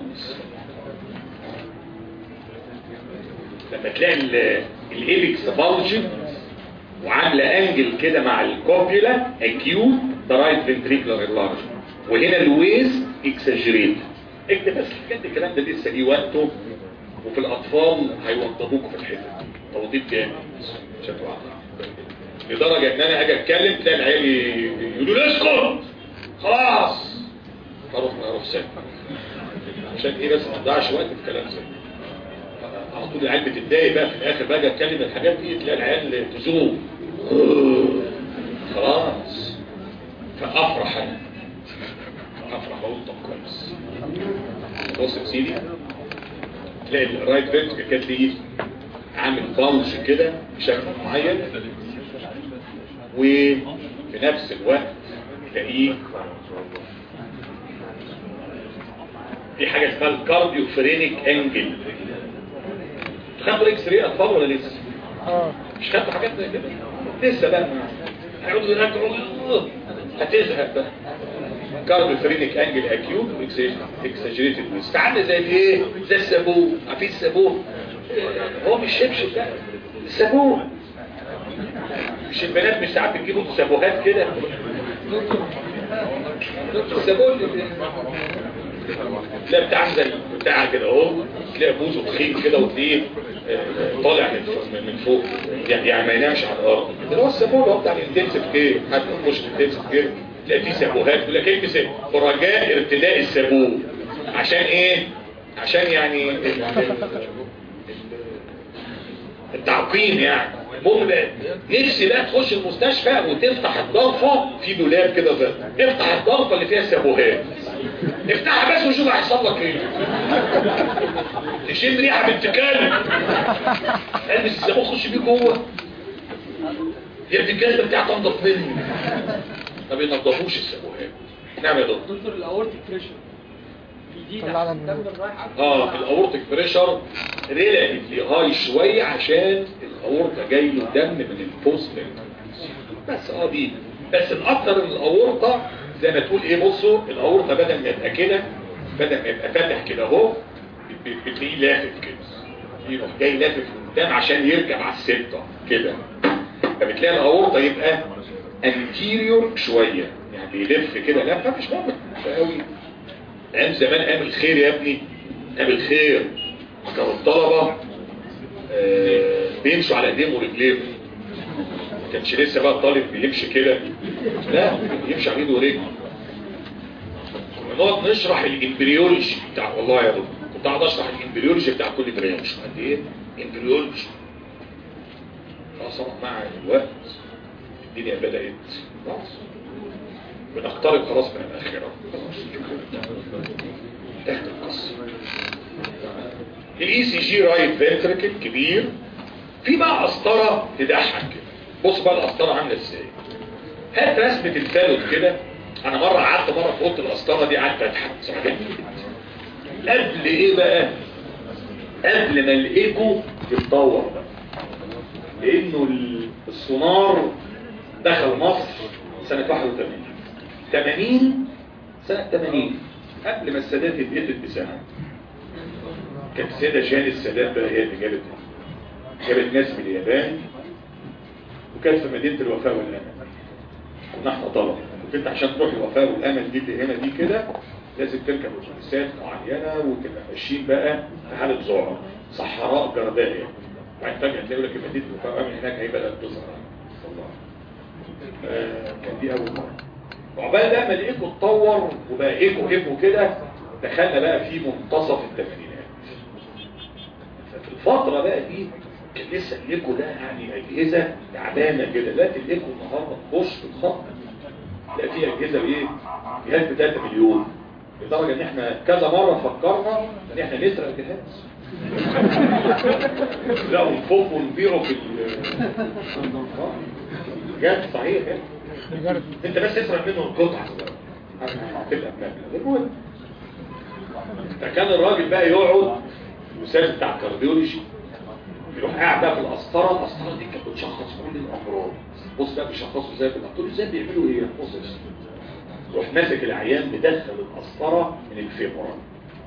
لما تلاقي ال- الايبكس بلجت وعامله انجل كده مع الكوبيولا اكيوت ده رايت فنتريكولار انلارج وهنا الويست اكسجريت اكتب بس بجد الكلام ده لسه ليه وقته وفي الاطفال هيوضبوكوا في الحته دي توضيب جامد مش هتوقع لدرجه ان انا اجي اتكلم تلاقي العيال يقولوا لي اسكت خلاص اروح اروح ساكت عشان ايه بس ما نضيعش وقت في كلام زي ده. على طول العيال بتتضايق بقى في الاخر باجي اتكلم الحاجات دي تلاقي العيال تزوم خلاص فافرح انا افرح اقول طب كويس بص يا سيدي تلاقي الرايت فينتريكل كانت ليه عامل بلج كده بشكل معين وفي نفس الوقت تلاقيه في حاجه اسمها الكارديو فرينيك انجل خدوا اكس راي اطفال ولا لسه؟ اه مش خدوا حاجات زي كده لسه بقى هيقعدوا يراجعوا هتزهق بقى كارب فرينيك انجل اكيوت اكسجريتد ويست عامل زي الايه زي الصابون عارفين الصابون آه، هو مش شبشب ده الصابون مش البنات مش ساعات بتجيبوا صابوهات كده الصابون تلاقي بتاع زي بتاع كده اهو تلاقي بوزه تخين كده وتلاقيه آه، طالع من فوق- من من فوق يعني يعني ما ينامش على الارض ده هو الصابون هو بتاع الانتنسيف كير حد يخش الانتنسيف كير تلاقي فيه صابوهات يقول لك البس برجاء ارتداء الصابون عشان ايه؟ عشان يعني ال- ال- التعقيم يعني المهم بقى نفسي بقى تخش المستشفى وتفتح الضرفة في دولاب كده زي افتح الضرفة اللي فيها الصابوهات افتحها بس وشوف هيحصل لك ايه تشم ريحه بنت كلب البس الصابون خش بيه جوه يا ابن الكلب بتاعك انضف مني ما بينضفوش الصابوهات نعم يا دكتور دكتور الاورتيك بريشر بيزيد طلع عشان لنا الدم رايح اه الاورتيك بريشر ريلاتيفلي هاي شويه عشان الاورطه جاي له دم من البوست بس اه دي بس الاكتر من الاورطه زي ما تقول ايه بصوا الاورطه بدل ما يبقى كده بدل ما يبقى فاتح كده اهو ب- ب- بتلاقيه لافف كده يروح جاي لافف قدام عشان يركب على السته كده فبتلاقي الاورطه يبقى انتيريور شويه يعني بيلف كده لفه مش مهم قوي ايام زمان ايام الخير يا ابني ايام الخير كانوا الطلبه آه، بيمشوا على ايديهم ورجليهم ما كانش لسه بقى الطالب بيمشي كده لا يمشي على ايده ورجله كنا نقعد نشرح الامبريولوجي بتاع والله يا دكتور كنت قاعد اشرح الامبريولوجي بتاع كل بريان مش قد ايه امبريولوجي خلاص مع الوقت الدنيا بدات خلاص بنقترب خلاص من الاخره انتهت القصه الاي سي جي رايت فنتركل كبير في بقى قسطره تضحك كده بص بقى القسطره عامله ازاي هات رسمه الفالوت كده انا مره قعدت مره في اوضه القسطره دي قعدت اضحك صراحه قبل ايه بقى قبل ما الايكو يتطور بقى لانه ال- السونار دخل مصر سنه 81 80 سنه 80 قبل ما السادات يتقتل بسنه كانت السيدة جان السادات بقى هي اللي جابت جابت ناس من اليابان وكانت في مدينة الوفاء والأمل كنا احنا طلبة كنت انت عشان تروح الوفاء والأمل دي اللي هنا دي كده لازم تركب اتوبيسات معينه وتبقى ماشيين بقى في حاله ذعر صحراء جرداء وبعدين فجاه تلاقي لك المدينه المكرمه من هناك هيبقى تظهر الله آه، كان دي اول مره وعقبال بقى ما الايكو اتطور وبقى ايكو ايكو كده دخلنا بقى في منتصف الثمانينات ففي الفتره بقى دي كان لسه الايكو ده يعني اجهزه تعبانه كده دلوقتي الايكو النهارده تخش في الخط لا في اجهزه بايه جهاز ب 3 مليون لدرجه ان احنا كذا مره فكرنا ان احنا نسرق الجهاز لا ونفوق ونبيعه في ال- جهاز صحيح يعني بجد انت بس اسرق منه القطعه هتبقى كامله المهم فكان الراجل بقى يقعد الاستاذ بتاع الكارديولوجي يروح قاعد بقى في القسطره القسطره دي كانت بتشخص كل الامراض بص بقى بيشخصوا ازاي في قلت له ازاي بيعملوا ايه بص يا سيدي. يروح ماسك العيان مدخل القسطره من الفيمورال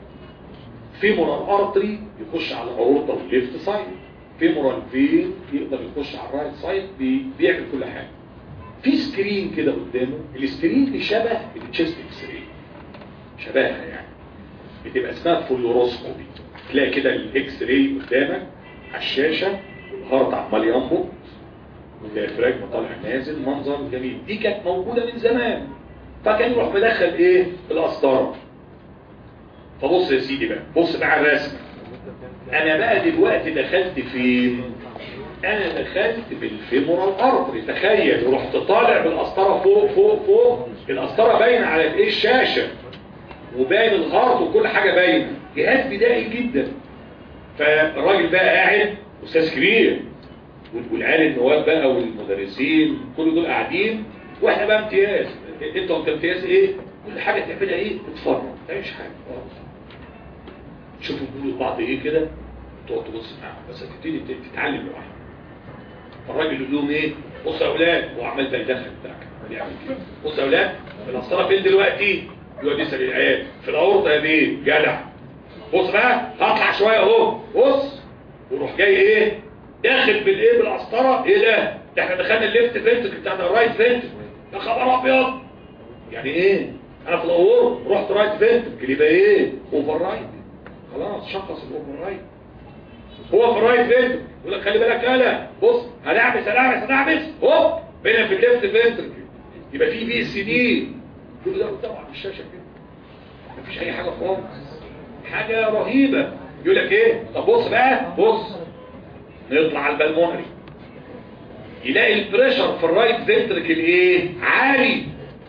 فيمورال ارتري يخش على الاورطه والليفت سايد فيمورال فين يقدر يخش على الرايت سايد بي- بيعمل كل حاجه في سكرين كده قدامه السكرين دي شبه التشيست اكس راي شبهها يعني بتبقى اسمها فلوروسكوبي تلاقي كده الاكس راي قدامك على الشاشه والهارت عمال ينبض والديافراجم طالع نازل منظر جميل دي كانت موجوده من زمان فكان يروح مدخل ايه القسطره فبص يا سيدي بقى بص بقى على الرسمه انا بقى دلوقتي دخلت فين انا دخلت بالفيمورال ارتري تخيل رحت طالع بالقسطره فوق فوق فوق القسطره باينه على الايه الشاشه وباين الهارت وكل حاجه باينه جهاز بدائي جدا فالراجل بقى قاعد استاذ كبير والعيال النواب بقى والمدرسين كل دول قاعدين واحنا بقى امتياز انت وانت امتياز ايه كل حاجه تعملها ايه تتفرج ما تعملش حاجه خلاص. شوفوا بيقولوا لبعض ايه كده تقعد تبص معاهم بس هتبتدي ت- تتعلم لوحدك الراجل يقول لهم ايه بصوا يا اولاد هو عمال بقى يدخل بتاعك بيعمل كده بصوا يا اولاد القسطره فين دلوقتي يقعد يسال العيال في الاورطه يا بيه جدع بص بقى هطلع شويه اهو بص وروح جاي ايه داخل بالايه بالقسطره ايه ده ده احنا دخلنا الليفت فنتك بتاعنا الرايت فنتك يا خبر ابيض يعني ايه انا في الاور رحت رايت فنتك يبقى ايه اوفر رايت خلاص شخص الاوفر رايت هو في الرايت فنتك يقول لك خلي بالك يالا بص هنعبس هنعبس هنعبس هوب بينا في الليفت فنتك يبقى في بي سي دي كل ده طبعا في الشاشه كده مفيش اي حاجه خالص حاجه رهيبه يقول لك ايه طب بص بقى بص نطلع على البلمونري يلاقي البريشر في الرايت فنتركل ايه عالي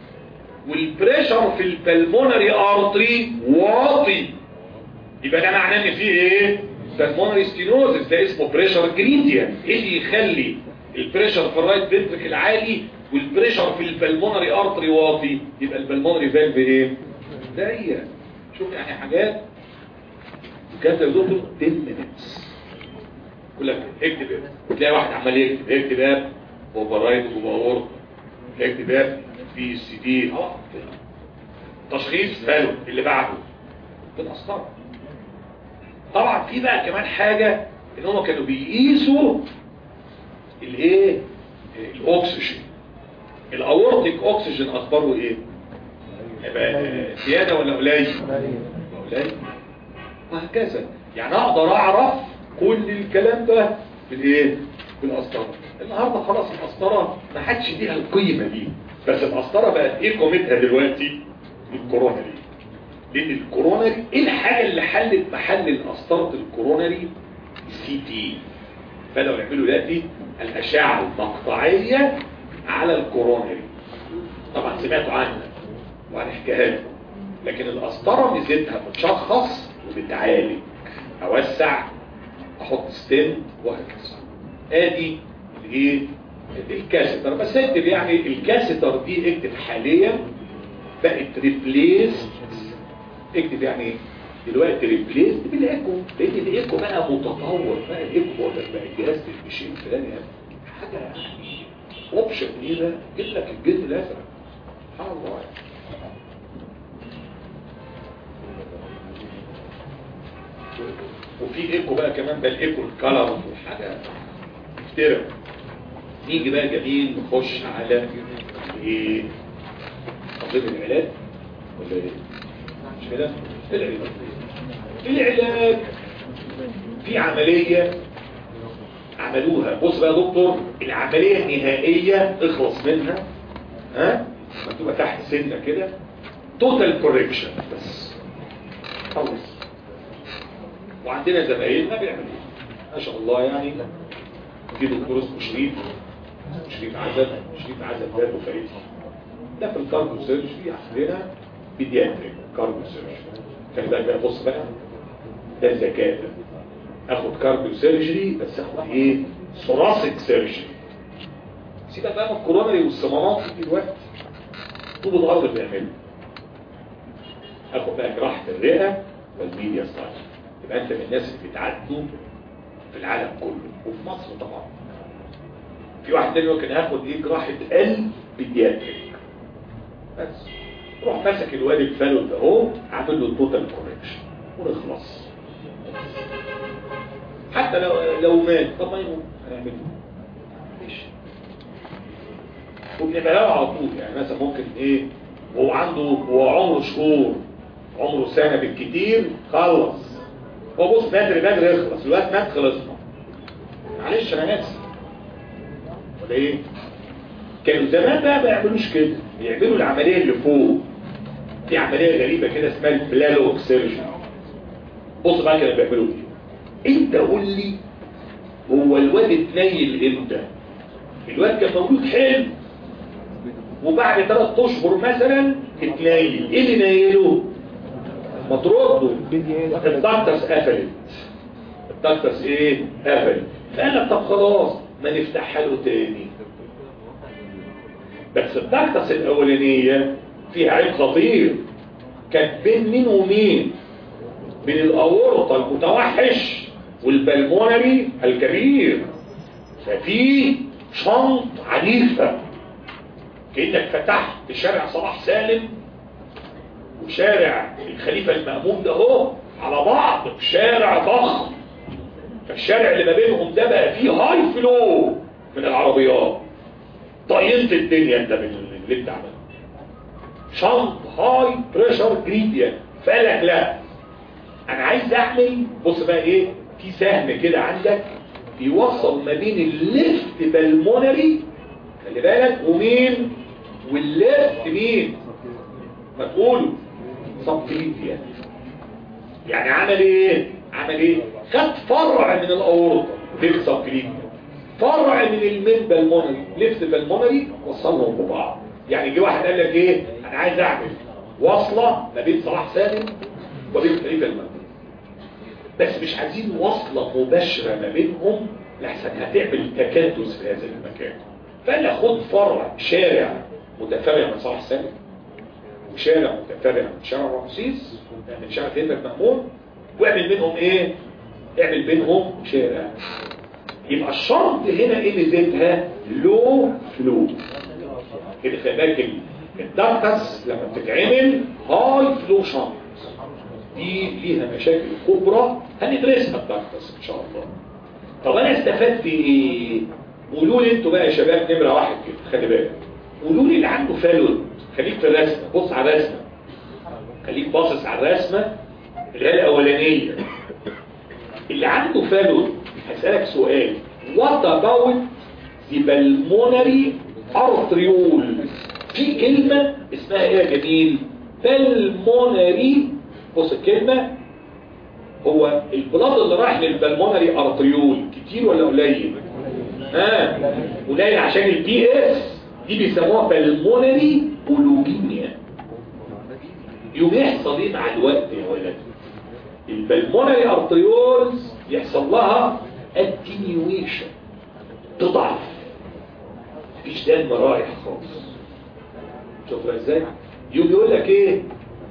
والبريشر في البلمونري ارتري واطي يبقى ده معناه ان في ايه بالمونري ستينوزس ده اسمه بريشر جريديان ايه اللي يخلي البريشر في الرايت فنتركل عالي والبريشر في البلمونري ارتري واطي يبقى البلمونري فالف ايه ضيق شوف يعني حاجات وكانت يدخل 10 minutes يقول لك اكتب ايه تلاقي واحد عمال يكتب اكتب اب اوفر رايت اوفر اكتب اب بي سي دي اه كده. تشخيص ماله اللي بعده بالاسطره طبعا في بقى كمان حاجه ان هم كانوا بيقيسوا الايه الاكسجين الاورتيك اكسجين اخباره ايه يبقى زياده ولا قليل قليل وهكذا يعني اقدر اعرف كل الكلام ده بالايه بالقسطره النهارده خلاص القسطره ما حدش ليها القيمه دي بس القسطره بقت ايه قيمتها دلوقتي الكورونري لان الكورونري ايه الحاجه اللي حلت محل القسطره الكورونري السي تي بدأوا يعملوا دلوقتي الاشعه المقطعيه على الكورونري طبعا سمعتوا عنها وهنحكيها لكم لكن القسطره ميزتها بتشخص وبتعالج اوسع احط ستين وهكذا ادي الايه الكاسيتر بس اكتب يعني الكاسيتر دي اكتب حاليا بقت ريبليس اكتب يعني ايه دلوقتي ريبليس بالايكو لان الايكو بقى متطور بقى الايكو ده بقى الجهاز الفشين الفلاني حاجه يعني اوبشن ايه ده جيب لك الجلد الازرق سبحان الله وفي ايكو بقى كمان بقى الايكو الكلر وحاجه افترق نيجي بقى جميل نخش على ايه تنظيم العلاج ولا ايه مش كده العلاج العلاج في عملية عملوها بص بقى يا دكتور العملية النهائية اخلص منها ها مكتوبة تحت سنة كده توتال كوريكشن بس خلص وعندنا زمايلنا بيعملوا إيه؟ ما شاء الله يعني في دكتور اسمه شريف شريف عزب شريف عزب ده وفريق ده في الكارديو سيرجري عندنا بيدياتريك كارديو سيرجري خلي بالك بقى بص بقى ده الذكاء ده اخد كارديو سيرجري بس اخد ايه ثوراسيك سيرجري سيبك بقى من الكورونري والصمامات دي دلوقتي طول الارض بيعملوا اخد بقى جراحه الرئه والميديا ستايل يبقى انت من الناس اللي بتعدوا في العالم كله وفي مصر طبعا في واحد تاني ممكن هاخد ايه جراحه قلب بيدياتريك بس روح ماسك الواد الفالو ده اهو عامل له توتال كوريكشن ونخلص حتى لو لو مات طب ما يموت هنعمل ايه ماشي وبنبقى له على طول يعني مثلا ممكن ايه هو عنده هو عمره شهور عمره سنه بالكتير خلص هو بص بدري بدري يخلص الوقت مات خلصنا معلش انا اسف ولا ايه كانوا زمان بقى ما يعملوش كده يعملوا العمليه اللي فوق في عمليه غريبه كده اسمها البلالو سيرجن بص بقى كانوا بيعملوا ايه انت قول لي هو الواد اتنيل امتى الواد كان مولود حلو وبعد ثلاث اشهر مثلا اتنيل ايه اللي نيله ما ترده الدكتس قفلت الدكتس ايه قفلت فقال لك طب خلاص ما نفتحها له تاني بس الدكتس الاولانيه فيها عيب خطير كانت بين مين ومين بين الاورطه المتوحش والبلمونري الكبير ففي شنط عنيفه كانك فتحت شارع صلاح سالم وشارع الخليفه المأمون ده اهو على بعض شارع ضخم فالشارع اللي ما بينهم ده بقى فيه هاي فلو من العربيات طينت الدنيا انت من اللي انت عملته شنط هاي بريشر جريديان فقال لك لا انا عايز اعمل بص بقى ايه في سهم كده عندك بيوصل ما بين الليفت بالمونري خلي بالك ومين والليفت مين ما تقولوا سبكليديا يعني عمل ايه عمل ايه خد فرع من الاورطه ليفت سبكليديا فرع من المين بالمونري ليفت بالمونري وصلهم ببعض يعني جه واحد قال لك ايه انا عايز اعمل وصله ما بين صلاح سالم وبين خليفه المأمون بس مش عايزين وصله مباشره ما بينهم لحسن هتعمل تكدس في هذا المكان فقال لك خد فرع شارع متفرع من صلاح سالم وشارع متفرع من شارع رمسيس من شارع خليفه المأمون واعمل بينهم ايه اعمل بينهم شارع يبقى الشرط هنا ايه اللي زيتها لو فلو كده خلي بالك الدكتس لما بتتعمل هاي فلو شنط دي ليها مشاكل كبرى هندرسها الدكتس ان شاء الله طب انا استفدت ايه قولوا لي انتوا بقى يا شباب نمره واحد كده خلي بالك قولوا لي اللي عنده فالود خليك في الرسمه بص على الرسمه خليك باصص على الرسمه اللي هي الاولانيه اللي عنده فالود هسألك سؤال what about the pulmonary arteriole في كلمة اسمها ايه يا جميل pulmonary بص الكلمة هو البلاد اللي رايح للبلمونري ارتريول كتير ولا قليل ها قليل عشان البي اس دي بيسموها بالمونري بولوجينيا يوم يحصل ايه مع الوقت يا ولد البلمونري ارتريولز يحصل لها اتنيويشن تضعف مفيش دم رايح خالص شوفوا ازاي يوم يقول لك ايه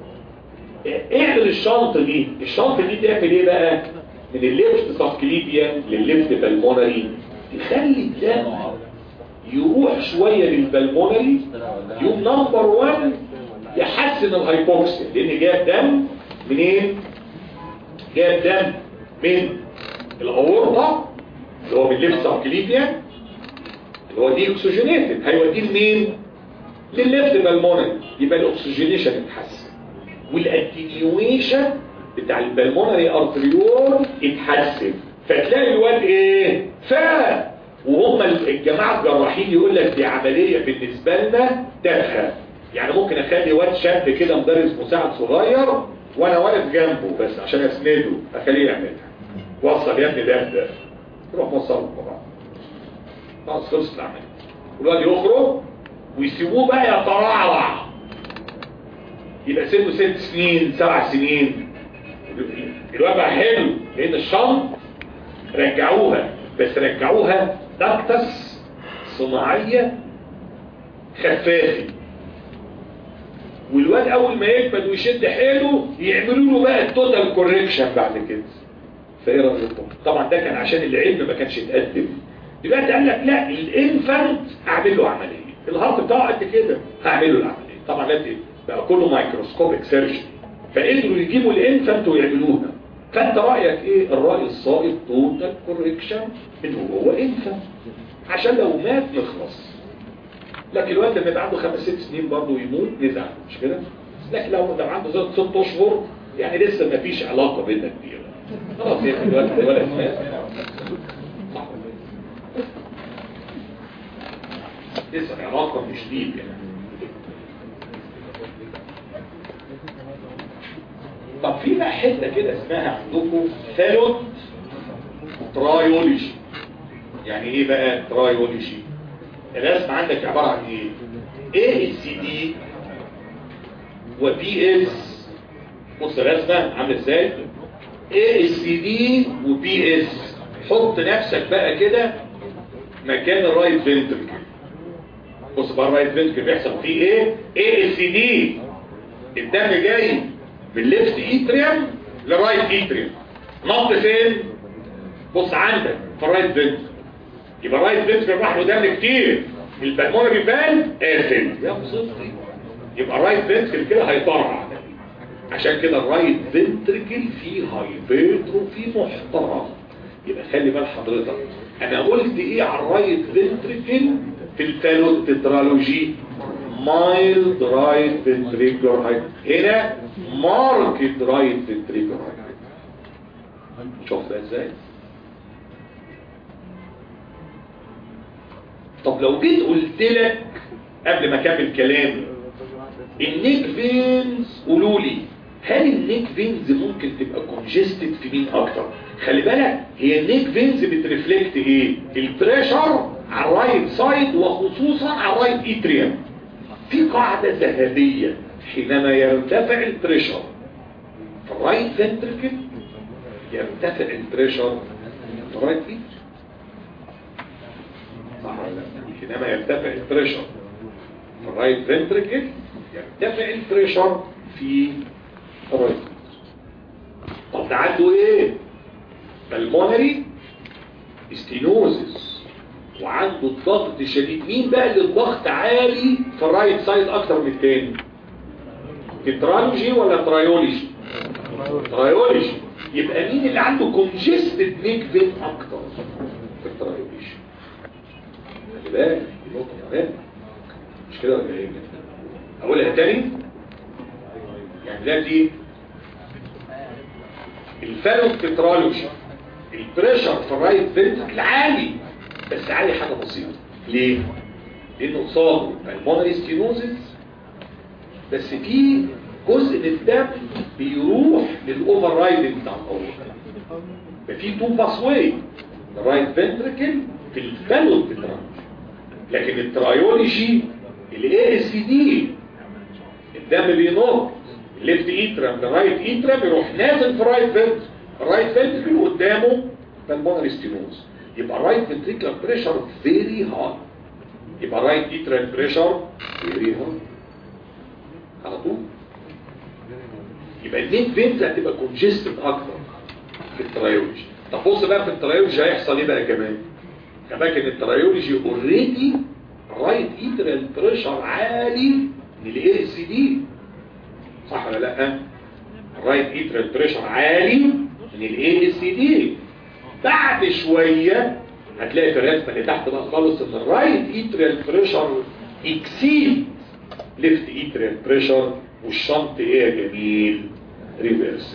اعمل الشنطة دي الشنطة دي تعمل ايه بقى من الليفت سبكليبيا للليفت بالمونري تخلي الدم يروح شوية للبلمونري يوم نمبر 1 يحسن الهايبوكسيا لان جاب دم منين جاب دم من الاورطة اللي هو من الليفت سبكليبيا اللي هو دي اكسجينيتد هيوديه لمين للليفت بالمونري يبقى الاكسجينيشن اتحسن والاتنيويشن بتاع البلمونري ارتريول اتحسن فتلاقي الواد ايه فاق وهم الجماعه الجراحين يقول لك دي عمليه بالنسبه لنا تافهه يعني ممكن اخلي واد شاب كده مدرس مساعد صغير وانا واقف جنبه بس عشان اسنده اخليه يعملها وصل يا ابني ده ده يروح موصله طبعا خلاص خلصت العمليه والواد يخرج ويسيبوه بقى يترعرع يبقى سنه ست سنين سبع سنين الواد بقى حلو لان الشنط رجعوها بس رجعوها دكتس صناعية خفافي والواد اول ما يكبد ويشد حيله يعملوا له بقى التوتال كوريكشن بعد كده فايه رايكم طبعا ده كان عشان العلم ما كانش يتقدم دلوقتي قال لك لا الانفانت اعمل له عمليه الهارت بتاعه قد كده هعمل له العمليه طبعا دلوقتي بقى كله مايكروسكوبيك سيرجري فقدروا يجيبوا الانفانت ويعملوها فانت رايك ايه الراي الصائب توتال كوريكشن من هو انفانت عشان لو مات نخلص لكن الواد لما يبقى عنده خمس ست سنين برضه يموت نزعل مش كده لكن لو ده عنده زي ست اشهر يعني لسه ما فيش علاقه بيننا كبيره خلاص يا ابني الولد الولد مات صح. لسه العلاقه مش ديب يعني طب في بقى حته كده اسمها عندكم ثالوت ترايولوجي يعني ايه بقى ترايولوجي الرسم عندك عباره عن ايه ايه السي دي وبي اس بص الرسمه عامله ازاي ايه السي دي وبي اس حط نفسك بقى كده مكان الرايت فنتركل بص بقى الرايت فنتركل بيحصل فيه ايه ايه السي دي الدم جاي بالليفت ايتريم للرايت ايتريم نط فين بص عندك في الرايت فنتركل يبقى الرايت فنتركل راح له دم كتير البلمونري فان قافل يا مصيبتي يبقى الرايت فنتركل كده هيطرع عشان كده الرايت فنتركل فيه هايبرتروفي محترم يبقى خلي بال حضرتك انا قلت ايه على الرايت فنتركل في الفالوتترالوجي مايلد رايت فنتريكولار هايبر هنا ماركت رايت فنتريكولار هايبر شوف ده ازاي طب لو جيت قلت لك قبل ما اكمل كلامي النيك فينز قولوا لي هل النيك فينز ممكن تبقى كونجستد في مين اكتر خلي بالك هي النيك فينز بترفلكت ايه البريشر على الرايت سايد وخصوصا على الرايت ايتريم في قاعدة ذهبية حينما يرتفع البريشر في الرايت فنتركل يرتفع البريشر في الرايت ايتريم صح ولا لا حينما يرتفع البريشر في الرايت فنتركل يرتفع البريشر في الرايت طب ده عنده ايه بالمونري ستينوزس وعنده الضغط شديد مين بقى اللي الضغط عالي في الرايت سايد اكتر من التاني الترالوجي ولا ترايولوجي ترايولوجي يبقى مين اللي عنده كونجستد نيك فين اكتر في الترايولوجي خلي بالك دي نقطه مهمه مش كده ولا ايه اقولها تاني يعني ده دي الفالو تترالوجي البريشر في الرايت فنتركل عالي بس عالي حاجه بسيطه ليه لانه قصاده المونري ستينوزس بس في جزء من الدم بيروح للاوفر رايدنج بتاع الاول ففي تو باسواي الرايت فنتركل في الفالو تترالوجي لكن الترايولوجي الاي اس دي الدم بينط الليفت ايترم لرايت ايترم يروح نازل في رايت فنتركل الرايت فنتركل قدامه بالمونري ستينوز يبقى الرايت فنتريكولار بريشر فيري هاي يبقى الرايت ايترال بريشر فيري هاي على طول يبقى النيك فينز هتبقى كونجستد اكتر في الترايولوجي طب بص بقى في الترايولوجي هيحصل ايه بقى كمان كمان ان الترايولوجي اوريدي رايت ايترال بريشر عالي من الاي اس دي صح ولا لا الرايت ايترال بريشر عالي من الاي اس دي بعد شوية هتلاقي في الرسمة اللي تحت بقى خالص ان الرايت ايتريال بريشر اكسيد ليفت ايتريال بريشر والشنط ايه يا جميل ريفرسبل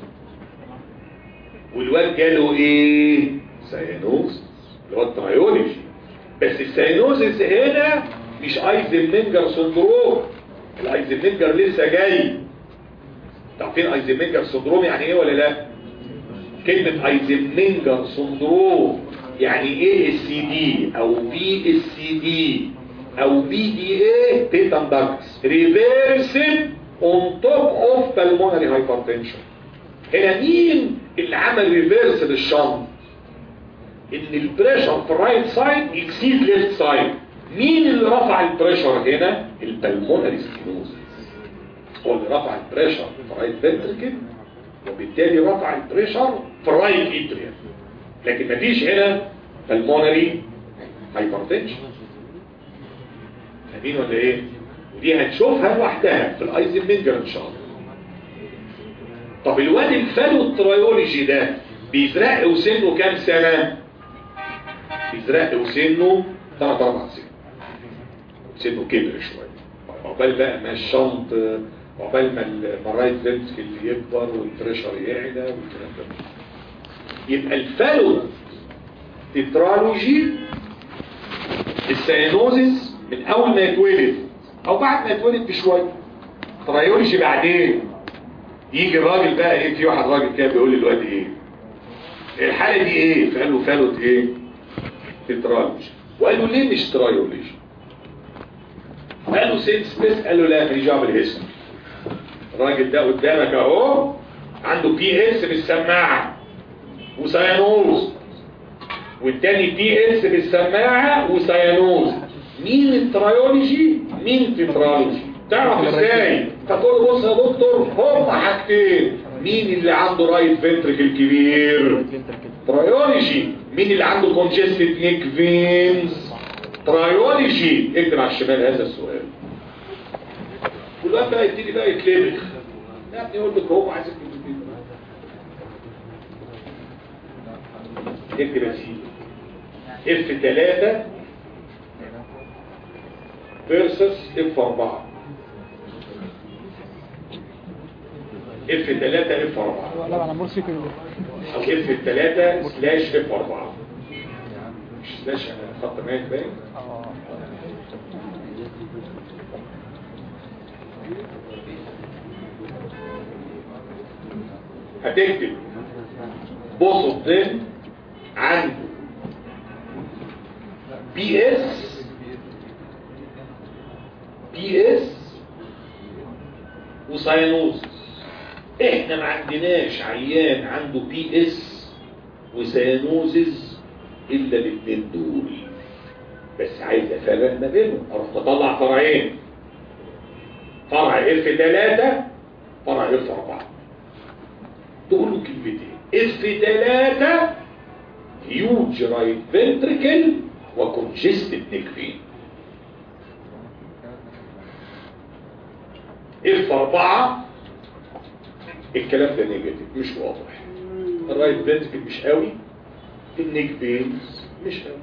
والواد جاله ايه سيانوز اللي هو الترايولوجي بس السيانوزس هنا مش ايزنمنجر سندروم الايزنمنجر لسه جاي تعرفين ايزنمنجر سندروم يعني ايه ولا لا كلمة ايزنمنجر سندروم يعني ايه اس دي او بي اس دي او بي دي ايه تيتان داكس ريفيرسل اون توب اوف بالمونري هايبرتنشن هنا مين اللي عمل ريفيرس للشنط ان البريشر في الرايت سايد يكسيد ليفت سايد مين اللي رفع البريشر هنا البلمونري ستينوز هو اللي رفع البريشر في الرايت فنتركل وبالتالي رفع البريشر في الرايت اتريا لكن مفيش هنا بالمونري هايبرتنشن فاهمين ولا ايه ودي هنشوفها لوحدها في الايزنمنجر ان شاء الله طب الواد الفالو الترايولوجي ده بيزرق وسنه كام سنة بيزرق وسنه 3 4 سنين سنه كبر شوية عقبال بقى ما الشنط عقبال ما الرايت فنتكل يكبر والبريشر يعلى والكلام ده يبقى الفالو تترالوجي السيانوزيس من اول ما يتولد او بعد ما يتولد بشوية ترايولوجي بعدين يجي الراجل بقى ايه في واحد راجل كده بيقول للواد ايه الحالة دي ايه فقال له فالوت ايه تترالوجي وقال له ليه مش ترايولوجي قال له سيد سميث قال له لا ماليش دعوه بالاسم الراجل ده قدامك اهو عنده بي اس بالسماعه وسيانوز والتاني بي اس بالسماعه وسيانوز مين الترايولوجي مين تترالوجي تعرف ازاي تقول بص يا دكتور هم حاجتين مين اللي عنده رايت فنتركل كبير ترايولوجي مين اللي عنده كونجستد نيك فينز ترايولوجي اكتب على الشمال هذا السؤال كل واحد بقى يبتدي بقى يتلبخ يا ابني يقول لك هو عايز اكتب يا سيدي اف 3 فيرسس اف 4 اف 3 اف 4 لا انا مرسي كده او اف 3 سلاش اف 4 مش سلاش خط مايك باين هتكتب بص الضم عنده بي اس بي اس وساينوزس احنا ما عندناش عيان عنده بي اس وسيانوزز الا الاثنين دول بس عايز افرق ما بينهم اروح اطلع فرعين فرع اف 3 فرع اف 4 تقول له كلمتين اف 3 هيوج رايت فنتريكل وكونجستد نيك فين اف 4 الكلام ده نيجاتيف مش واضح الرايت فنتريكل مش قوي النيك بينز مش قوي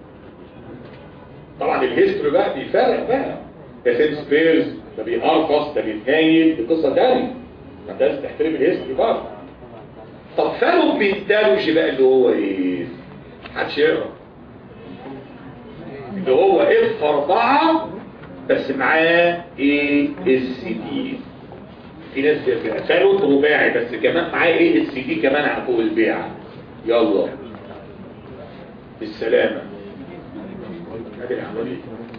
طبعا الهيستوري بقى بيفرق بقى ده سيد سبيرز ده بيقرفص ده بيتنايل دي قصه تانية ما انت لازم تحترم الهيستوري برضه طب فالو بينتالوجي بقى اللي هو ايه محدش يقرا اللي هو اف 4 بس معاه ايه اس دي في ناس فالوت رباعي بس كمان معاه ايه اس دي كمان على فوق البيع يلا بالسلامة هذه العملية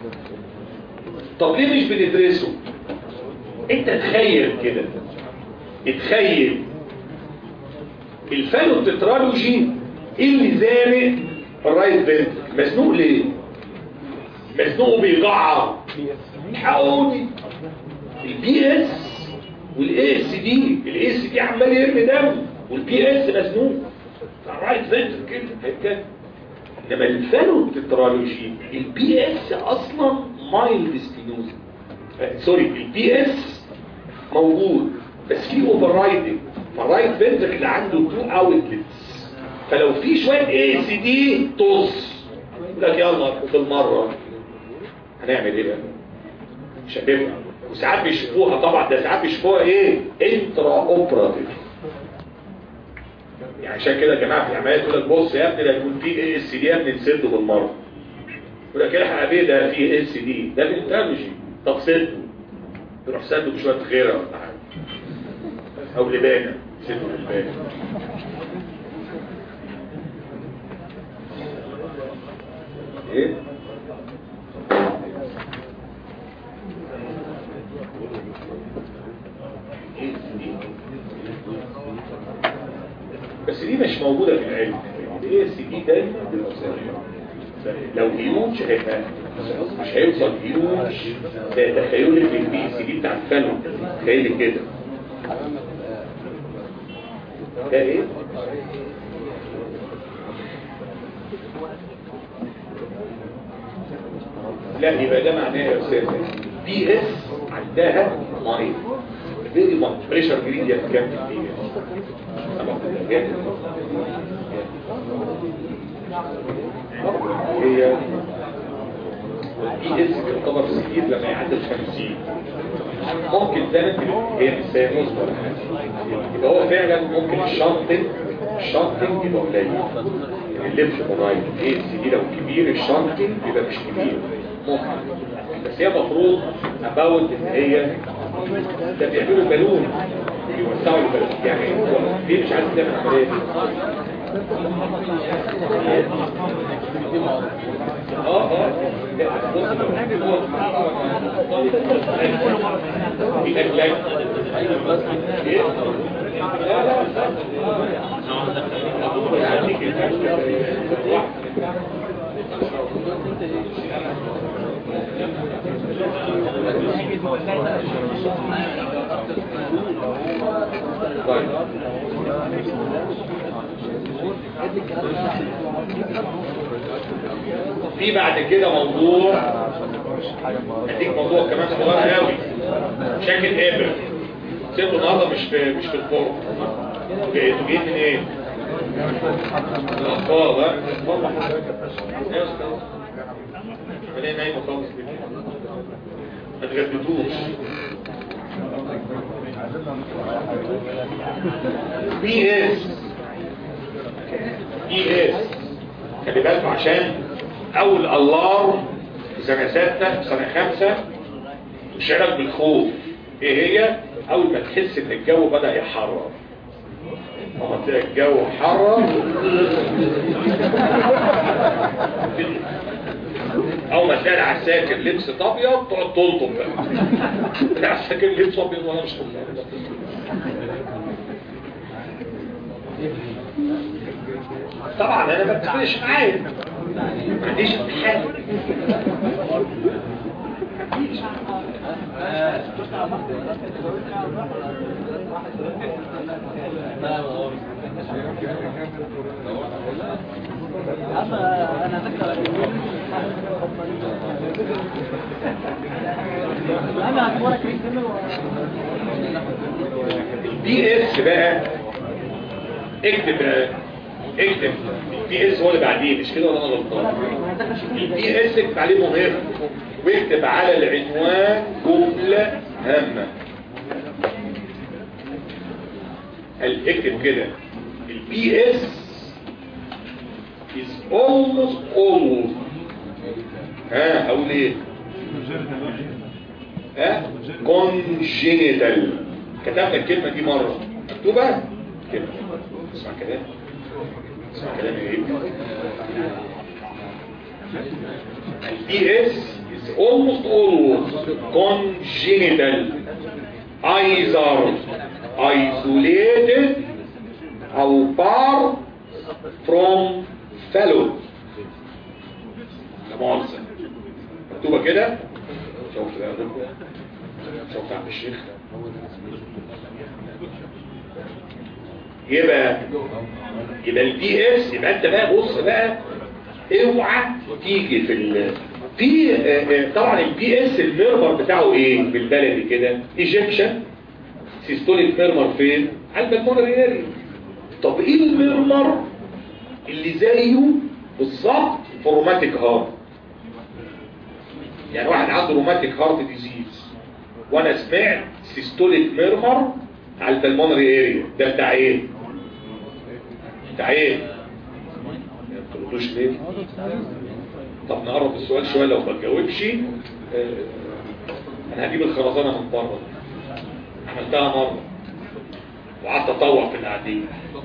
طب ليه مش بندرسه انت تخيل كده اتخيل الفالو التترالوجي اللي زانق الرايت فنترك مزنوق ليه مزنوق بيجعر حقوني البي اس والاي اس دي الاي اس دي عمال يرمي دم والبي اس مزنوق الرايت فنترك كده هيتكلم انما الفالو التترالوجي البي اس اصلا مايلد ستينوز سوري البي اس موجود بس في اوفر رايدنج فالرايت فنترك اللي عنده تو اوتلتس فلو في شويه اي سي دي طص يقول لك يلا بالمره هنعمل ايه بقى مش هتبقى وساعات بيشوفوها طبعا ده ساعات بيشوفوها ايه انترا اوبراتيف يعني عشان كده يا جماعه في العمليات يقول لك بص يا ابني ده يكون في اي اس دي يا ابني تسده بالمره يقول لك الحق بيه ده في اس دي ده بالانترولوجي طب سده يروح سده بشويه غيره ولا حاجه او لبانه سده لبانه ايه بس دي مش موجودة في العلم الاي اس دي دايما بيبقى صغير. لو هيوج هيبقى مش هيوصل هيوج ده تخيلي في البي اس دي بتاع الفلو تخيلي كده ده ايه؟ لا يبقى ده معناه يا استاذ بي اس عندها ميه فيري ماتش بريشر جريدينت كام في البي اس هي البي اس تعتبر كتير لما يعدي ال 50 ممكن ده هي مش سيانوز ولا حاجه يبقى هو فعلا ممكن الشنطنج الشنطنج يبقى قليل الليمف موبايل ايه دي لو كبير الشنطنج يبقى مش كبير ممكن بس هي مفروض اباوت ان هي ده بيعملوا بالون بيوسعوا البالون يعني هو ليه مش عايز تعمل عمليه دي؟ اه اه لا، بص، هو- في أكلاك. إيه؟ لا لا لا طيب في بعد كده موضوع هديك موضوع كمان صغير قوي شكل ابر سيبه النهارده مش في مش في الفرن جاي انتوا جايين من ايه؟ الاطفال ها؟ يا استاذ خلينا نايمه خالص كده ما تجددوش بي اس بي اس خلي بالكم عشان اول الارم في سنه سته في سنه خمسه تشعرك بالخوف ايه هي اول ما تحس ان الجو بدا يحرر لما تلاقي الجو حرر اول ما تلاقي العساكر لبس ابيض تقعد تلطم بقى العساكر لبس ابيض وانا مش طبيعي طبعا انا ما بتفرقش معايا ما عنديش امتحان البي اس بقى اكتب اكتب البي اس هو اللي بعديه مش كده ولا انا غلطان البي اس اكتب عليه مهم واكتب على العنوان جملة هامة هل اكتب كده البي اس is almost almost ها اقول ايه ها congenital كتبنا الكلمة دي مرة مكتوبة كده اسمع كلام اسمع كلام ايه البي اس is almost always congenital either isolated او far from fellow لا مؤاخذة مكتوبة كده شوفت بقى دول شوفت عم الشيخ يبقى يبقى البي اس يبقى انت بقى بص بقى اوعى تيجي في ال في آه، آه، طبعا البي اس الميرمر بتاعه ايه بالبلدي كده ايجكشن سيستوليك ميرمر فين على البلمونري اريا طب ايه الميرمر اللي زيه بالظبط في الروماتيك هارت يعني واحد عنده روماتيك هارت ديزيز وانا سمعت سيستوليك ميرمر على البلمونري اريا ده بتاع ايه بتاع ايه ما تقولوش ليه طب نقرب السؤال شويه لو ما تجاوبش آه، انا هجيب الخرزانه من بره عملتها مره وقعدت اطوع في القعدين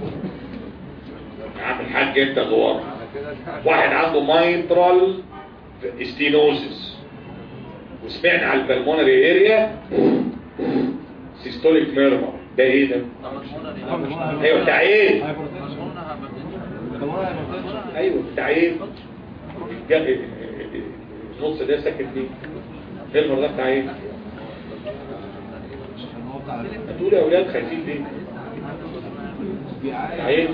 يا عم الحاج انت دوار واحد عنده مايترال ستينوزس وسمعنا على البلمونري اريا سيستوليك ميرمر ده ايه ده ايوه بتاع ايه ايوه بتاع ايه جا- النص ده ساكت ليه ميرمر ده بتاع ايه هتقول يا اولاد خايفين ليه بتاع ايه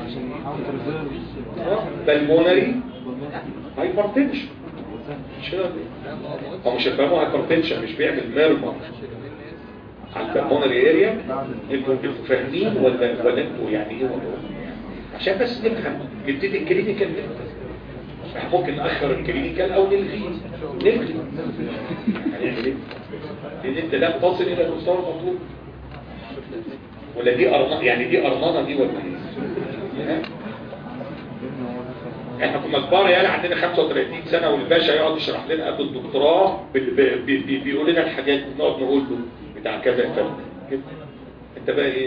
بالمونري هايبرتنشن مش كده هو مش هيفهموا هايبرتنشن مش بيعمل ميرمر على البلمونري اريا انتوا انتوا فاهمين ولا ولا انتوا يعني ايه ولا عشان بس نفهم نبتدي الكلينيكال نبتدي احنا ممكن نأخر الكلينيكال او نلغيه نلغي هنعمل ايه؟ لان انت لا تصل الى المستوى المطلوب ولا دي أرنانة يعني دي أرنانة دي ولا ايه؟ ها؟ احنا كنا كبار يعني عندنا 35 سنة والباشا يقعد يشرح لنا قبل الدكتوراه بي- بي- بي- بيقول لنا الحاجات ونقعد نقول له بتاع كذا كذا كده. انت بقى ايه؟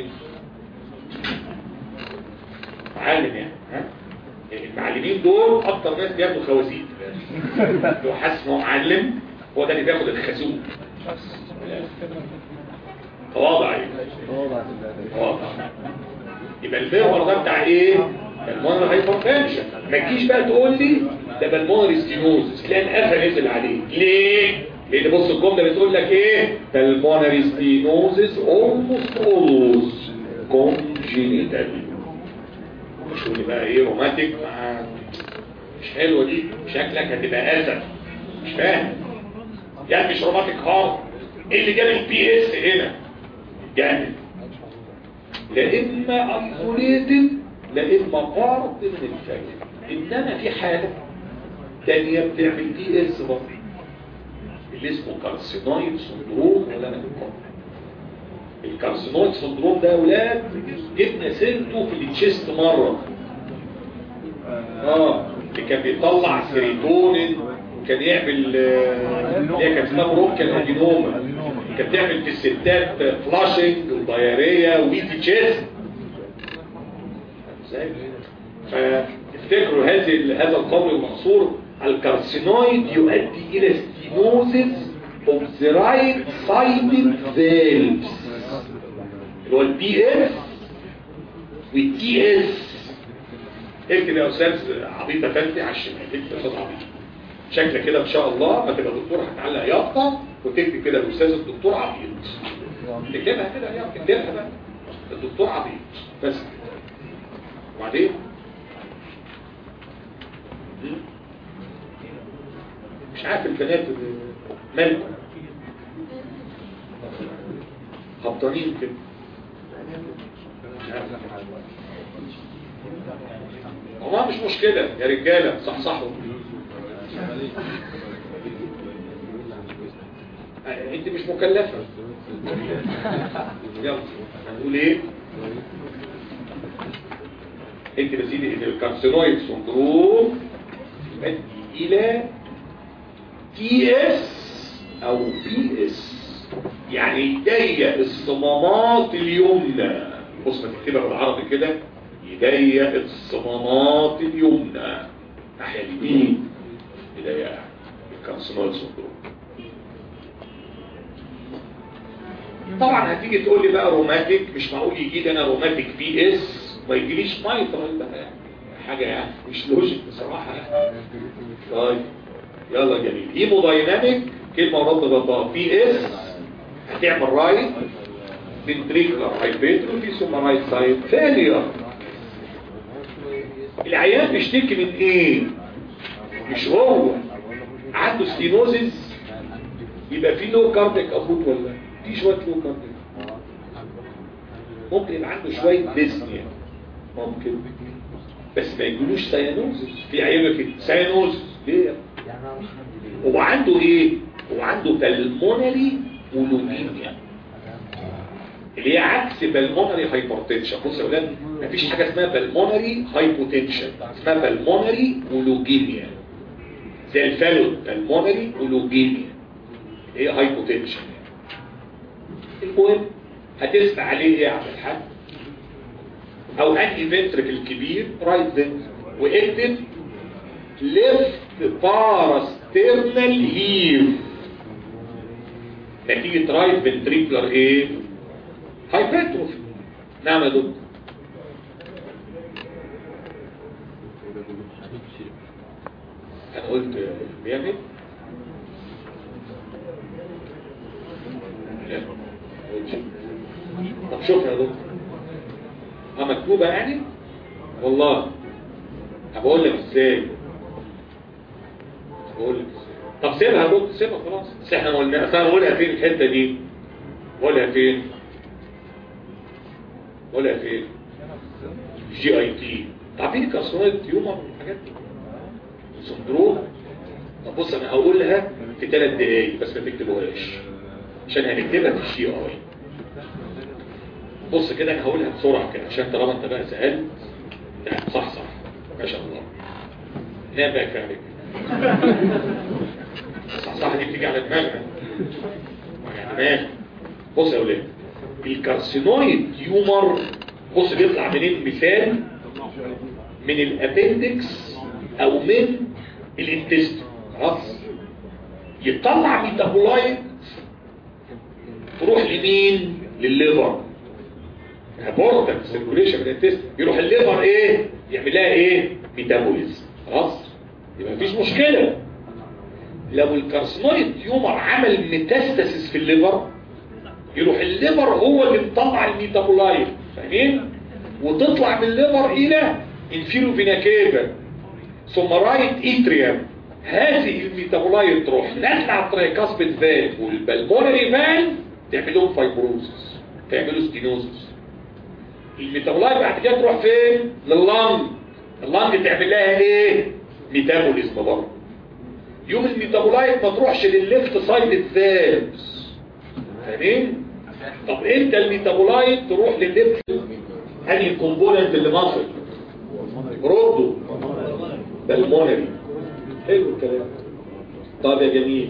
معلم يعني ها؟ المعلمين دول اكتر ناس بياخدوا خوازيق لو حاسس ان هو معلم هو ده اللي بياخد الخازوق تواضع يعني تواضع يبقى الميرور ده بتاع ايه المونر هايبرتنشن ما تجيش بقى تقول لي ده بالمونر ستينوز تلاقي القفا نزل عليه ليه لان بص الجمله بتقول لك ايه بالمونر ستينوزز almost always congenital مش لي بقى ايه روماتيك مع مش حلوه دي شكلك هتبقى اسد مش فاهم يعني مش روماتيك هارت ايه اللي جاب البي اس هنا جامد لا اما انسوليتد لا اما بارت من الفاكهه انما في حاله تانية بتعمل دي اس برضه اللي اسمه كارسينويد سندروم ولا انا الكارسينويد سندروم ده يا اولاد جبنا سيرته في التشيست مره اه اللي كان بيطلع سيريتونين وكان يعمل آه، اللي هي كانت اسمها بروكيال ادينوما كانت تعمل في الستات فلاشنج ودايريا ويزي تشيست ازاي فافتكروا هذه هذا القول المقصور الكارسينويد يؤدي الى ستينوزيس of the right sided valves اللي هو البي اس والتي اس اكتب يا استاذ عبيطه فلتي على الشمال اكتب استاذ عبيط شكلك كده ان شاء الله ما تبقى دكتور هتعلق يافطه وتكتب كده الاستاذ الدكتور عبيط اكتبها كده يا اكتبها بقى الدكتور عبيط بس وبعدين مش عارف البنات مالكم هبطانين كده مش عارف. والله مش مشكلة يا رجالة صحصحوا آه، انت مش مكلفة يلا هنقول ايه انت يا سيدي ان الكارسينويد سندروم يؤدي الى تي اس او بي اس يعني يضيق الصمامات اليمنى بص ما تكتبها بالعربي كده يضيق الصمامات اليمنى ناحيه اليمين يضيق الكارسينويد سندروم طبعا هتيجي تقول لي بقى روماتيك مش معقول يجي لي انا روماتيك بي اس ما يجيليش مايترال بقى يعني. حاجه يعني مش لوجيك بصراحه يعني طيب يلا جميل هيمودايناميك كلمه ورد بطاقه بي اس هتعمل رايت فنتريكولار هايبرتروفي ثم رايت سايد فيلير العيان بيشتكي من ايه مش هو عنده ستينوزيس يبقى في لو كارديك ابوت ولا في شويه لو كارديك ممكن يبقى عنده شويه ديسنيا ممكن بس ما يجيلوش سيانوزس في عيبه كده سيانوزس ليه هو عنده ايه هو عنده بالمونري ولوجيميا اللي هي عكس بالمونري هايبرتنشن بص يا اولاد مفيش حاجه اسمها بالمونري هايبوتنشن اسمها بالمونري ولوجيميا زي الفالود بالمونري ولوجيميا هي هايبوتنشن المهم هتسمع عليه ايه يا عبد الحاج او انهي فنترك الكبير رايت فنترك واكتب ليفت باراسترنال هيف نتيجة رايت فنتريكولار ايه هايبرتروفي نعم يا دكتور انا قلت بيعمل لا ما قلتش. طب شوف يا دكتور اه مكتوبة يعني والله هبقول لك ازاي هقول لك ازاي طب سيبها يا دكتور سيبها خلاص بس احنا قلنا اصل انا بقولها فين الحته دي بقولها فين بقولها فين جي اي تي عارفين الكارسونال تيومر والحاجات دي سندروم طب بص انا هقولها في ثلاث دقايق بس ما تكتبوهاش عشان هنكتبها في الجي اي بص كده انا هقولها بسرعه كده عشان طالما انت بقى سالت لا صح صح ما شاء الله نام بقى كفايه صح صح دي بتيجي على دماغنا يعني دماغ بص يا ولاد الكارسينويد تيومر بص بيطلع منين مثال من الابندكس او من الانتست خلاص يطلع ميتابولايت تروح لمين للليفر هبورتك سيركوليشن من الانتست يروح الليفر ايه يعمل لها ايه ميتابوليزم خلاص يبقى مفيش مشكله لو الكارسينويد تيومر عمل ميتاستاسيس في الليفر يروح الليفر هو اللي مطلع الميتابولايت فاهمين وتطلع من الليفر الى انفيرو فينا كيفا ثم رايت اتريوم هذه الميتابولايت تروح نازله على الترايكاسبيد فالف والبلمونري فالف تعمل لهم فايبروزس تعملوا ستينوزس الميتابولايت بعد كده تروح فين لللنج اللنج تعمل لها ايه ميتابوليزم برضه يوم الميتابولايت ما تروحش للليفت سايد فالفز فاهمين طب امتى الميتابولايت تروح للليفت انهي الكومبوننت اللي مصر ردوا بالمونري حلو الكلام طب يا جميل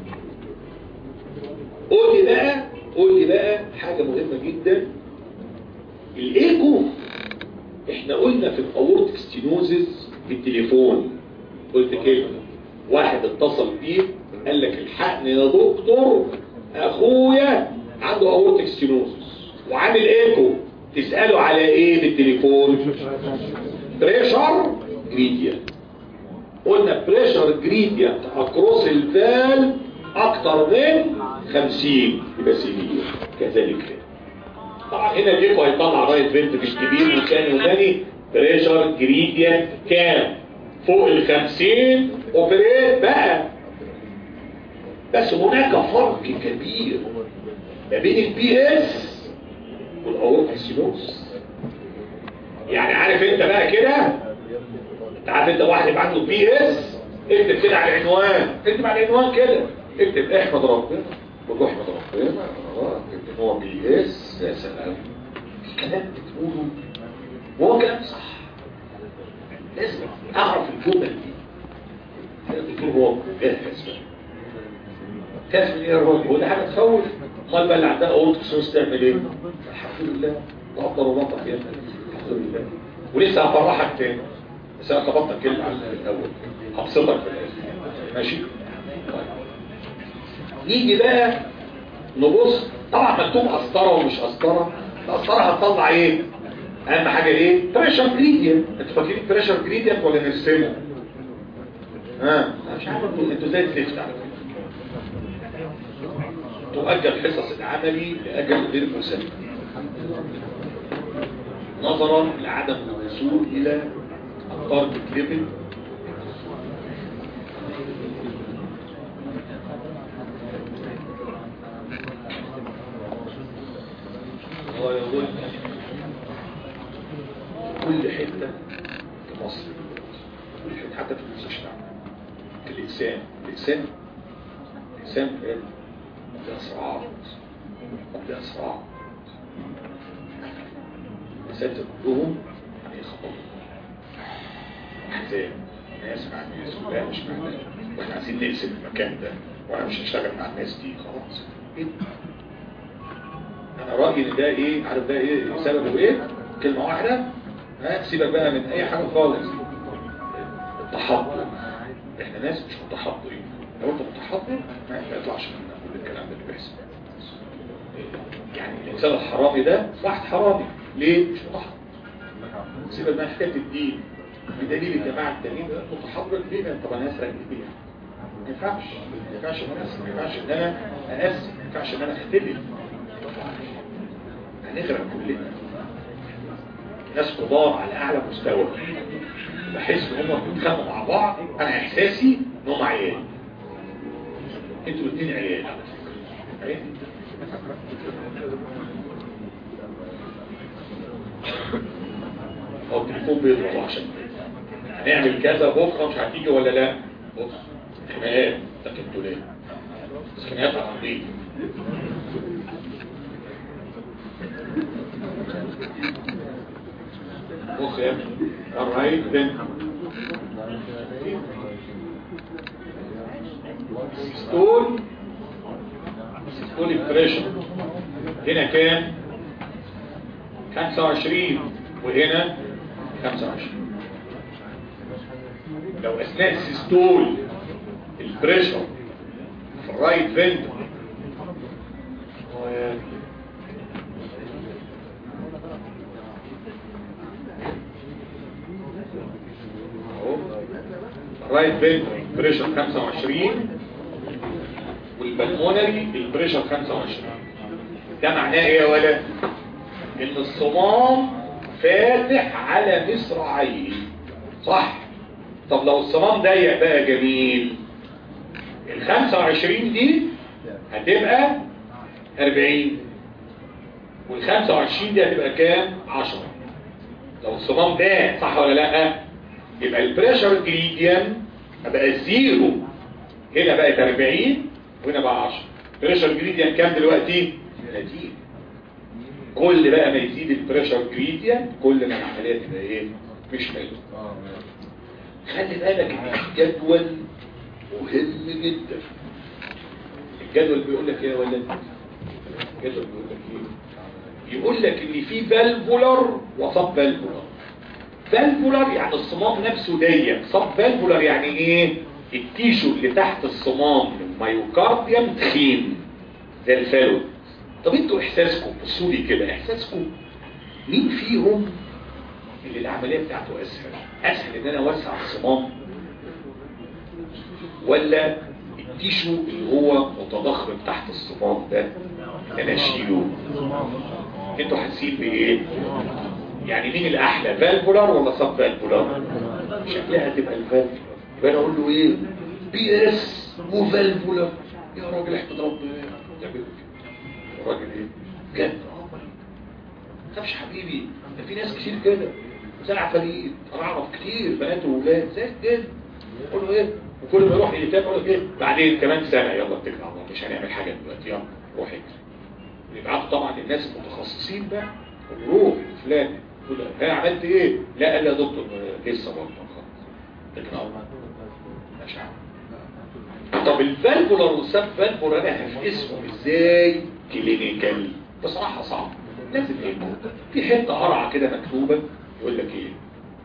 قول لي بقى قول لي بقى حاجة مهمة جدا الايكو احنا قلنا في الاورتيك ستينوزز بالتليفون قلت كلمة واحد اتصل بيه قال لك الحقني يا دكتور اخويا عنده اورتيك ستينوزز وعامل ايكو تسأله على ايه بالتليفون بريشر جريديانت قلنا بريشر جريديانت اكروس الفال اكتر من 50 يبقى سيفير كذلك كده طبعا هنا الايكو هيطلع رايت فنت مش كبير وثاني وثاني بريشر جريديانت كام فوق ال 50 اوبريت بقى بس هناك فرق كبير ما بين البي اس والاورتيك سينوس يعني عارف انت بقى كده انت عارف انت واحد يبقى عنده بي اس اكتب كده على العنوان اكتب على العنوان كده اكتب احمد ربنا وروح احمد ربنا اه اكتب هو بي اس يا سلام الكلام بتقوله وهو كلام صح لازم اعرف الجمل دي الدكتور هو جاهز بقى تعرف ايه يا راجل هو ده حاجه تخوف امال بقى اللي عندها اورتيك سوس تعمل ايه الحمد لله تقدر ولطف يا ابني الحمد لله ولسه هفرحك تاني بس انا خبطتك كلمه على الاول هبسطك في الاخر ماشي طيب. نيجي بقى نبص طبعا مكتوب قسطره ومش قسطره القسطره هتطلع ايه اهم حاجه ايه بريشر جريدينت انتوا فاكرين بريشر جريدينت ولا نرسمه ها أنا مش عارف انتوا انتوا ازاي تفتح على فكره تؤجل حصص العملي لأجل غير مسمى نظرا لعدم الوصول إلى التارجت ليفل هو يقول كل حتة في مصر كل حتة حتى في المستشفى الإنسان الإنسان الإنسان كلها صراعات كلها صراع الاساتذه كلهم يعني خطأ احزاب ناس مع الناس ولا مش مع الناس واحنا عايزين نقسم المكان ده وانا مش هشتغل مع الناس دي خلاص إيه؟ انا رايي ان ده ايه عارف ده ايه سببه ايه كلمه واحده ها سيبك بقى من اي حاجه خالص التحضر احنا ناس مش متحضرين لو انت متحضر ما يطلعش منك كل الكلام ده اللي بيحصل يعني الانسان الحرامي ده واحد حرامي ليه مش متحضر سيبك من حكايه الدين بدليل الجماعه التانيين ده متحضر ليه طب انا هسرق ليه ما ينفعش ما ينفعش ان انا ما ينفعش ان انا اقسم ما ينفعش ان انا اختلف هنغرق كلنا ناس كبار على اعلى مستوى بحس ان هم بيتخانقوا مع بعض انا احساسي ان هم عيال انتوا الاثنين عيال على فكره عيال. هو التليفون بيضرب عشان هنعمل كذا بكره مش هتيجي ولا لا بص خناقات لكن انتوا ليه بس خناقات على النظيف بص يا ابني alright then ستول ستول امبريشن هنا كام 25 وهنا 25 لو اثناء السيستول البريشر في الرايت فنتر الرايت فنتر بريشر 25 والبلمونري البريشر 25 ده معناه ايه يا ولد ان الصمام فاتح على مصراعيه صح طب لو الصمام ضيق بقى جميل ال 25 دي هتبقى 40 وال 25 دي هتبقى كام 10 لو الصمام ده صح ولا لا يبقى البريشر جريديان هبقى الزيرو هنا بقت 40 وهنا بقى 10 بريشر جريديان كام دلوقتي 30 كل بقى ما يزيد البريشر جريديان كل ما العمليه تبقى ايه مش حلوه خلي بالك ان الجدول مهم جدا الجدول بيقول لك ايه يا ولد الجدول بيقول لك ايه يقول لك ان في فالفولار وصب فالفولار فالفولار يعني الصمام نفسه ضيق صب فالفولار يعني ايه التيشو اللي تحت الصمام الميوكارديوم تخين زي الفالود طب انتوا احساسكم بصوا لي كده احساسكم مين فيهم اللي العمليه بتاعته اسهل اسهل ان انا اوسع الصمام ولا التيشو اللي هو متضخم تحت الصمام ده ان انا اشيله انتوا حاسين بايه يعني مين الاحلى فالفولار ولا سب فالفولار شكلها تبقى الفالفولار يبقى انا اقول له ايه بي اس وفالفولار يا راجل احمد ربنا تعمل كده الراجل ايه بجد خافش حبيبي ده في ناس كتير كده زرع فريد انا اعرف كتير بنات وولاد زي كده يقولوا ايه وكل ما يروح يتابع يقول لك ايه بعدين كمان سنه يلا اتكل على الله مش هنعمل حاجه دلوقتي يلا روح اجري يبعتوا طبعا الناس المتخصصين بقى روح فلان يقول لك انا عملت ايه لا قال لي يا دكتور لسه برضه خلاص اتكل على الله مش عارف طب الفالفولار والسب فالفولار انا هفقسهم ازاي كلينيكال بصراحه صعب لازم ايه في حته قرعه كده مكتوبه يقول لك ايه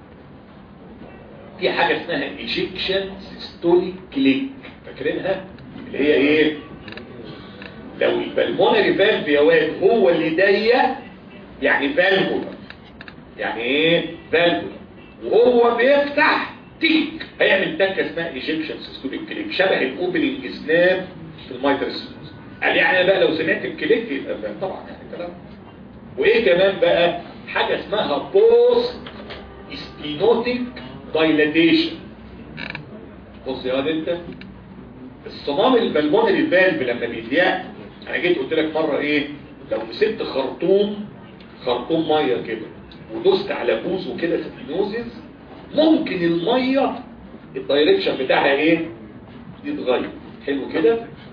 في حاجه اسمها ايجيكشن سيستوليك كليك فاكرينها اللي هي ايه لو البلمونري فالف يا واد هو اللي ضيق يعني فالفولار يعني ايه فالفولار وهو بيفتح تيك هيعمل تكه اسمها ايجيكشن سيستوليك كليك شبه الاوبننج سناب في المايترسيس قال يعني بقى لو سمعت الكليك يبقى فاهم طبعا يعني كلام وايه كمان بقى حاجه اسمها بوست ستينوتيك دايلاتيشن بص يا واد انت الصمام البلمونري فالف لما بيضيق انا جيت قلت لك مره ايه لو مسكت خرطوم خرطوم ميه كده ودوست على بوزه كده ستينوزيس ممكن الميه الدايركشن بتاعها ايه يتغير حلو كده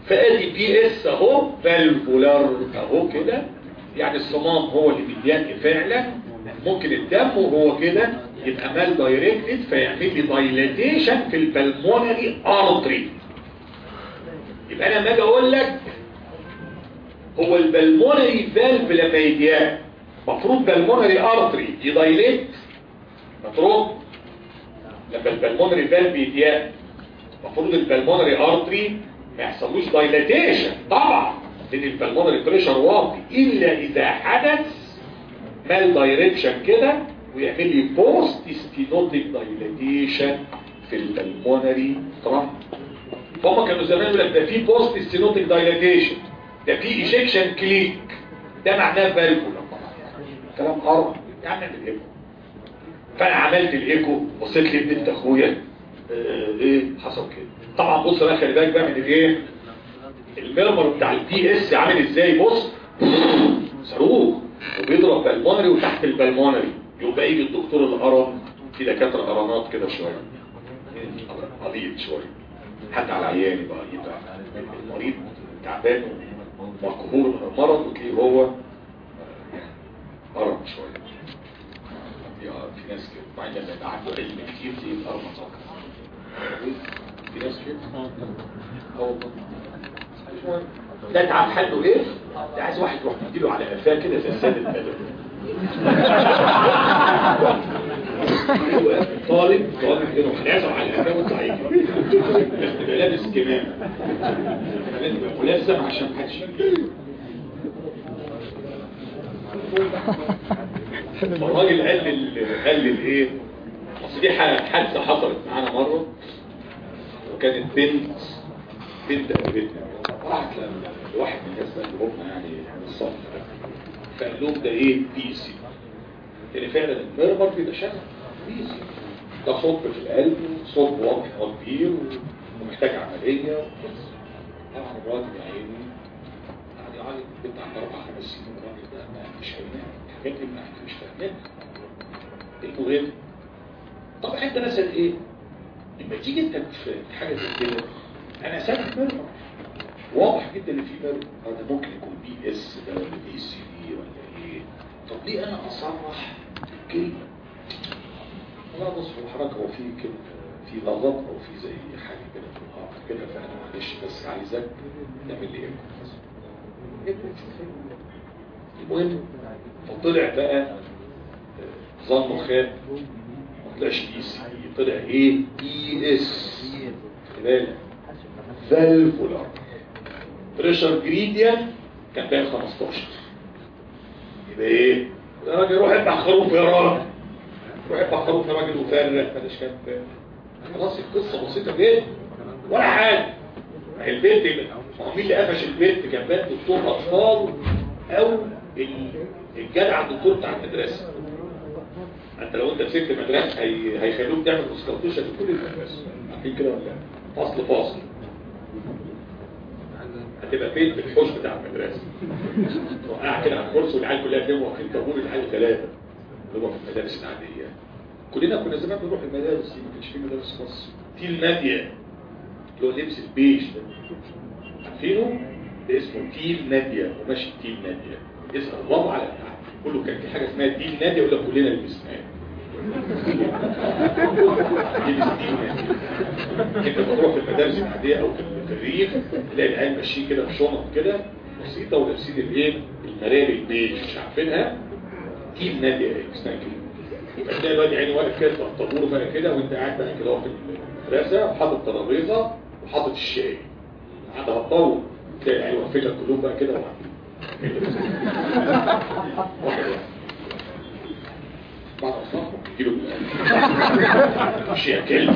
فادي بي اس اهو فالفولار اهو كده يعني الصمام هو اللي بيديني فعلا ممكن الدم وهو كده يبقى مال دايركتد فيعمل لي دايلاتيشن في البلمونري ارتري يبقى انا لما اجي اقول لك هو البلمونري فالف لما يضيق المفروض بالمونري ارتري يدايليت مفروض لما البلمونري فالف يضيق المفروض البلمونري ارتري ما يحصلوش دايلاتيشن طبعا لان البلمونري بريشر واطي الا اذا حدث مال دايركشن كده ويعمل لي بوست ستينوتيك دايلاتيشن في البلمونري ترامب فهم كانوا زمان يقول لك ده في بوست ستينوتيك دايلاتيشن ده في ايجكشن كليك ده معناه فالفولا كلام قرب يعني نعمل ايكو فانا عملت الايكو بصيت لي بنت اخويا اه ايه حصل كده طبعا بص بقى خلي بالك بقى من الايه الميرمر بتاع البي اس عامل ازاي بص صاروخ وبيضرب بالمونري وتحت البلمونري يبقى يجي الدكتور القرن في دكاتره قرنات كده شويه عبيط شويه حتى على عياني بقى يبقى المريض تعبان مقهور من المرض وتلاقيه هو قرن شويه في ناس كده مع ان لما يبقى عنده علم كتير تلاقيه القرن اكتر في ناس كده اه والله ده تعب حله ايه؟ ده عايز واحد يروح يديله على قفاه كده زي السيد البدوي طالب طالب كده وهنعزم على قفاه ويطلع يجري بس تبقى لابس كمامه لازم يبقى ملزم عشان محدش يجي الراجل قال لي قال لي الايه؟ اصل دي حادثه حصلت معانا مره وكانت بنت بنت قريبتنا راحت لواحد من الناس اللي هم يعني الصف فقال لهم ده ايه بي سي يعني فعلا المرمر بيبقى شغل بي سي ده صوت في القلب صوت واضح وكبير ومحتاج عمليه بس طبعا الراجل يا عيني يعني عادي بنت عندها اربع خمس سنين الراجل ده ما مش هينام الحاجات دي ما احنا مش فاهمينها المهم طب انت مثلا ايه لما تيجي انت في حاجه زي كده انا ساكت مرمر واضح جدا ان في مرمر هذا ممكن يكون بي اس ده ولا بي سي دي ولا ايه طب ليه انا اصرح كلمه والله بص في الحركه هو في كده في لغط او في زي حاجه كده في الارض كده فانا معلش بس عايزك تعمل لي ايكو المهم فطلع بقى ظنه خاب ما طلعش بي سي طلع ايه بي اس خلي بالك فالفولار بريشر جريديان كان باين 15 يبقى ايه يا راجل روح اذبح خروف يا راجل روح اذبح خروف يا راجل وفرق بلاش كان خلاص القصه بسيطه جدا ولا حاجه البنت هو مين اللي قفش البنت كان بنت دكتور اطفال او الجدع الدكتور بتاع المدرسه انت لو انت مسكت مدرسه هي... هيخلوك تعمل اسكالتوشن في كل المدرسه عارفين كده ولا فصل فاصل هتبقى فين في الحوش بتاع المدرسه وقع كده على الكرسي والعيال كلها بتنام واخدين طابور العيال ثلاثه اللي هو في المدارس العاديه كلنا كنا زمان بنروح المدارس دي ما كانش في مدارس خاصه في الناديه اللي هو لبس البيج ده عارفينه ده اسمه تيل ناديه وماشي تيل ناديه اسال الله على التعب كله كان في حاجه اسمها تيل ناديه ولا كلنا لبسناها انت بتروح في المدارس العاديه او في الريف تلاقي العيال ماشيين كده بشنط كده بسيطه ولابسين الايه المراري البيج مش عارفينها تيل ناديه ايه اسمها كده فتلاقي الواد عيني واقف كده الطابور بقى كده وانت قاعد بقى كده في المدرسه وحاطط ترابيزه وحاطط الشاي قاعد هتطول تلاقي العيال واقفين لك كلهم بقى كده وقاعدين بعد الصف كيلو مش يا كلب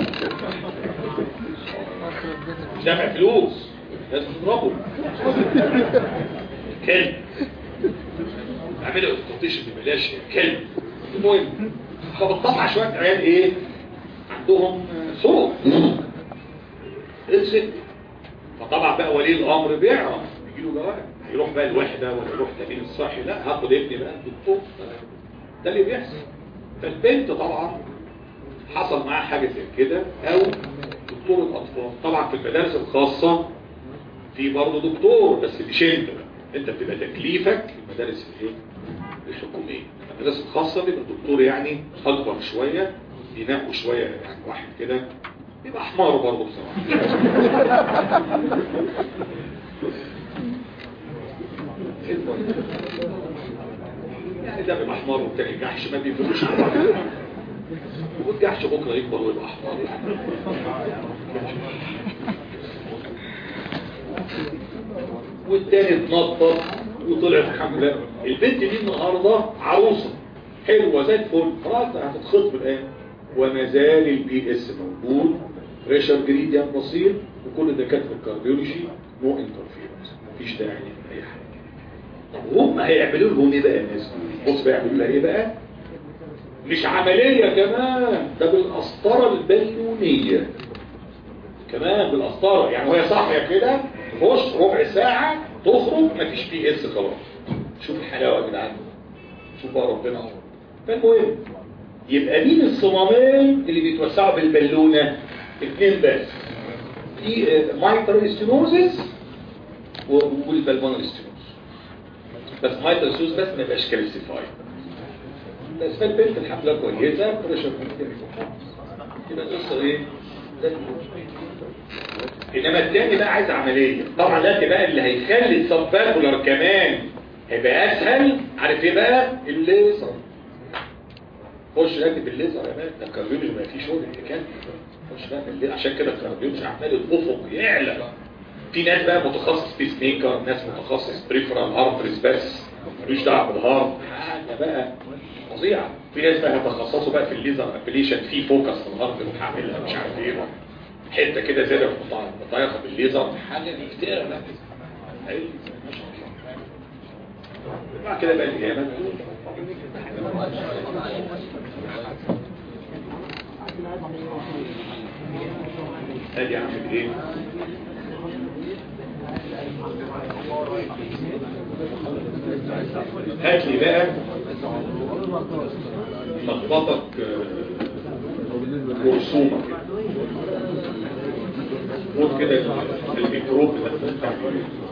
مش دافع فلوس لازم تضربه كلب اعملوا التطيش ببلاش يا كلب المهم فبتطلع شويه عيال ايه عندهم صوت الست فطبعا بقى ولي الامر بيعرف بيجي له جواب هيروح بقى الوحده ولا يروح تامين الصحي لا هاخد ابني بقى الدكتور ده اللي بيحصل فالبنت طبعا حصل معاها حاجه زي كده او دكتور الاطفال طبعا في المدارس الخاصه في برضه دكتور بس مش انت بقى. انت بتبقى تكليفك المدارس الايه الحكوميه المدارس الخاصه بيبقى الدكتور يعني اكبر شويه بينقوا شويه يعني واحد كده بيبقى حمار برضه بصراحه يعني ده بيبقى حمار والتاني جحش ما بيفرقش مع بعض والجحش بكره يكبر ويبقى حمار والتاني اتنطط وطلعت الحمد لله البنت دي النهارده عروسه حلوه زي الفل خلاص هتتخطب الان وما زال البي اس موجود بريشر جريديان بسيط وكل دكاتره الكارديولوجي نو انترفيرنس مفيش داعي لاي حاجه طب هم هيعملوا لهم ايه بقى الناس دول؟ بص بقى يعملوا لها ايه بقى مش عمليه كمان ده بالقسطره البالونيه كمان بالقسطره يعني وهي صاحيه كده تخش ربع ساعه تخرج مفيش بي اس خلاص شوف الحلاوه يا جدعان شوف بقى ربنا فالمهم يبقى مين الصمامين اللي بيتوسعوا بالبالونه اثنين بس في مايتر ستينوزس والبالمونر ستينوز بس مايتر ستينوز بس ما يبقاش كالسيفاي بس فالبنت الحمد لله كويسه بريشر يبقى القصه ايه زي الفل. انما التاني بقى عايز عمليه طبعا ده بقى اللي هيخلي السباكولار كمان هيبقى اسهل عارف ايه بقى الليزر خش راكب الليزر يا مان ده الكارديولوجي ما فيش شغل كان خش بقى بالليل عشان كده الكارديولوجي عمال الافق يعلى في ناس بقى متخصص بيس ميكر ناس متخصص بريفرال ارتريز بس ملوش دعوه بالهارت حاجه بقى فظيعه في ناس بقى هيتخصصوا بقى في الليزر ابليشن في فوكس في الهارت اللي هعملها مش عارف ايه بقى. حته كده زي مطايقه بالليزر حاجه دي كتير بقى أيوة، ما شاء الله بعد كده بقى الاجابه ادي اعمل ايه هات لي بقى لخبطك مرسومه كده خد كده الميكروب ده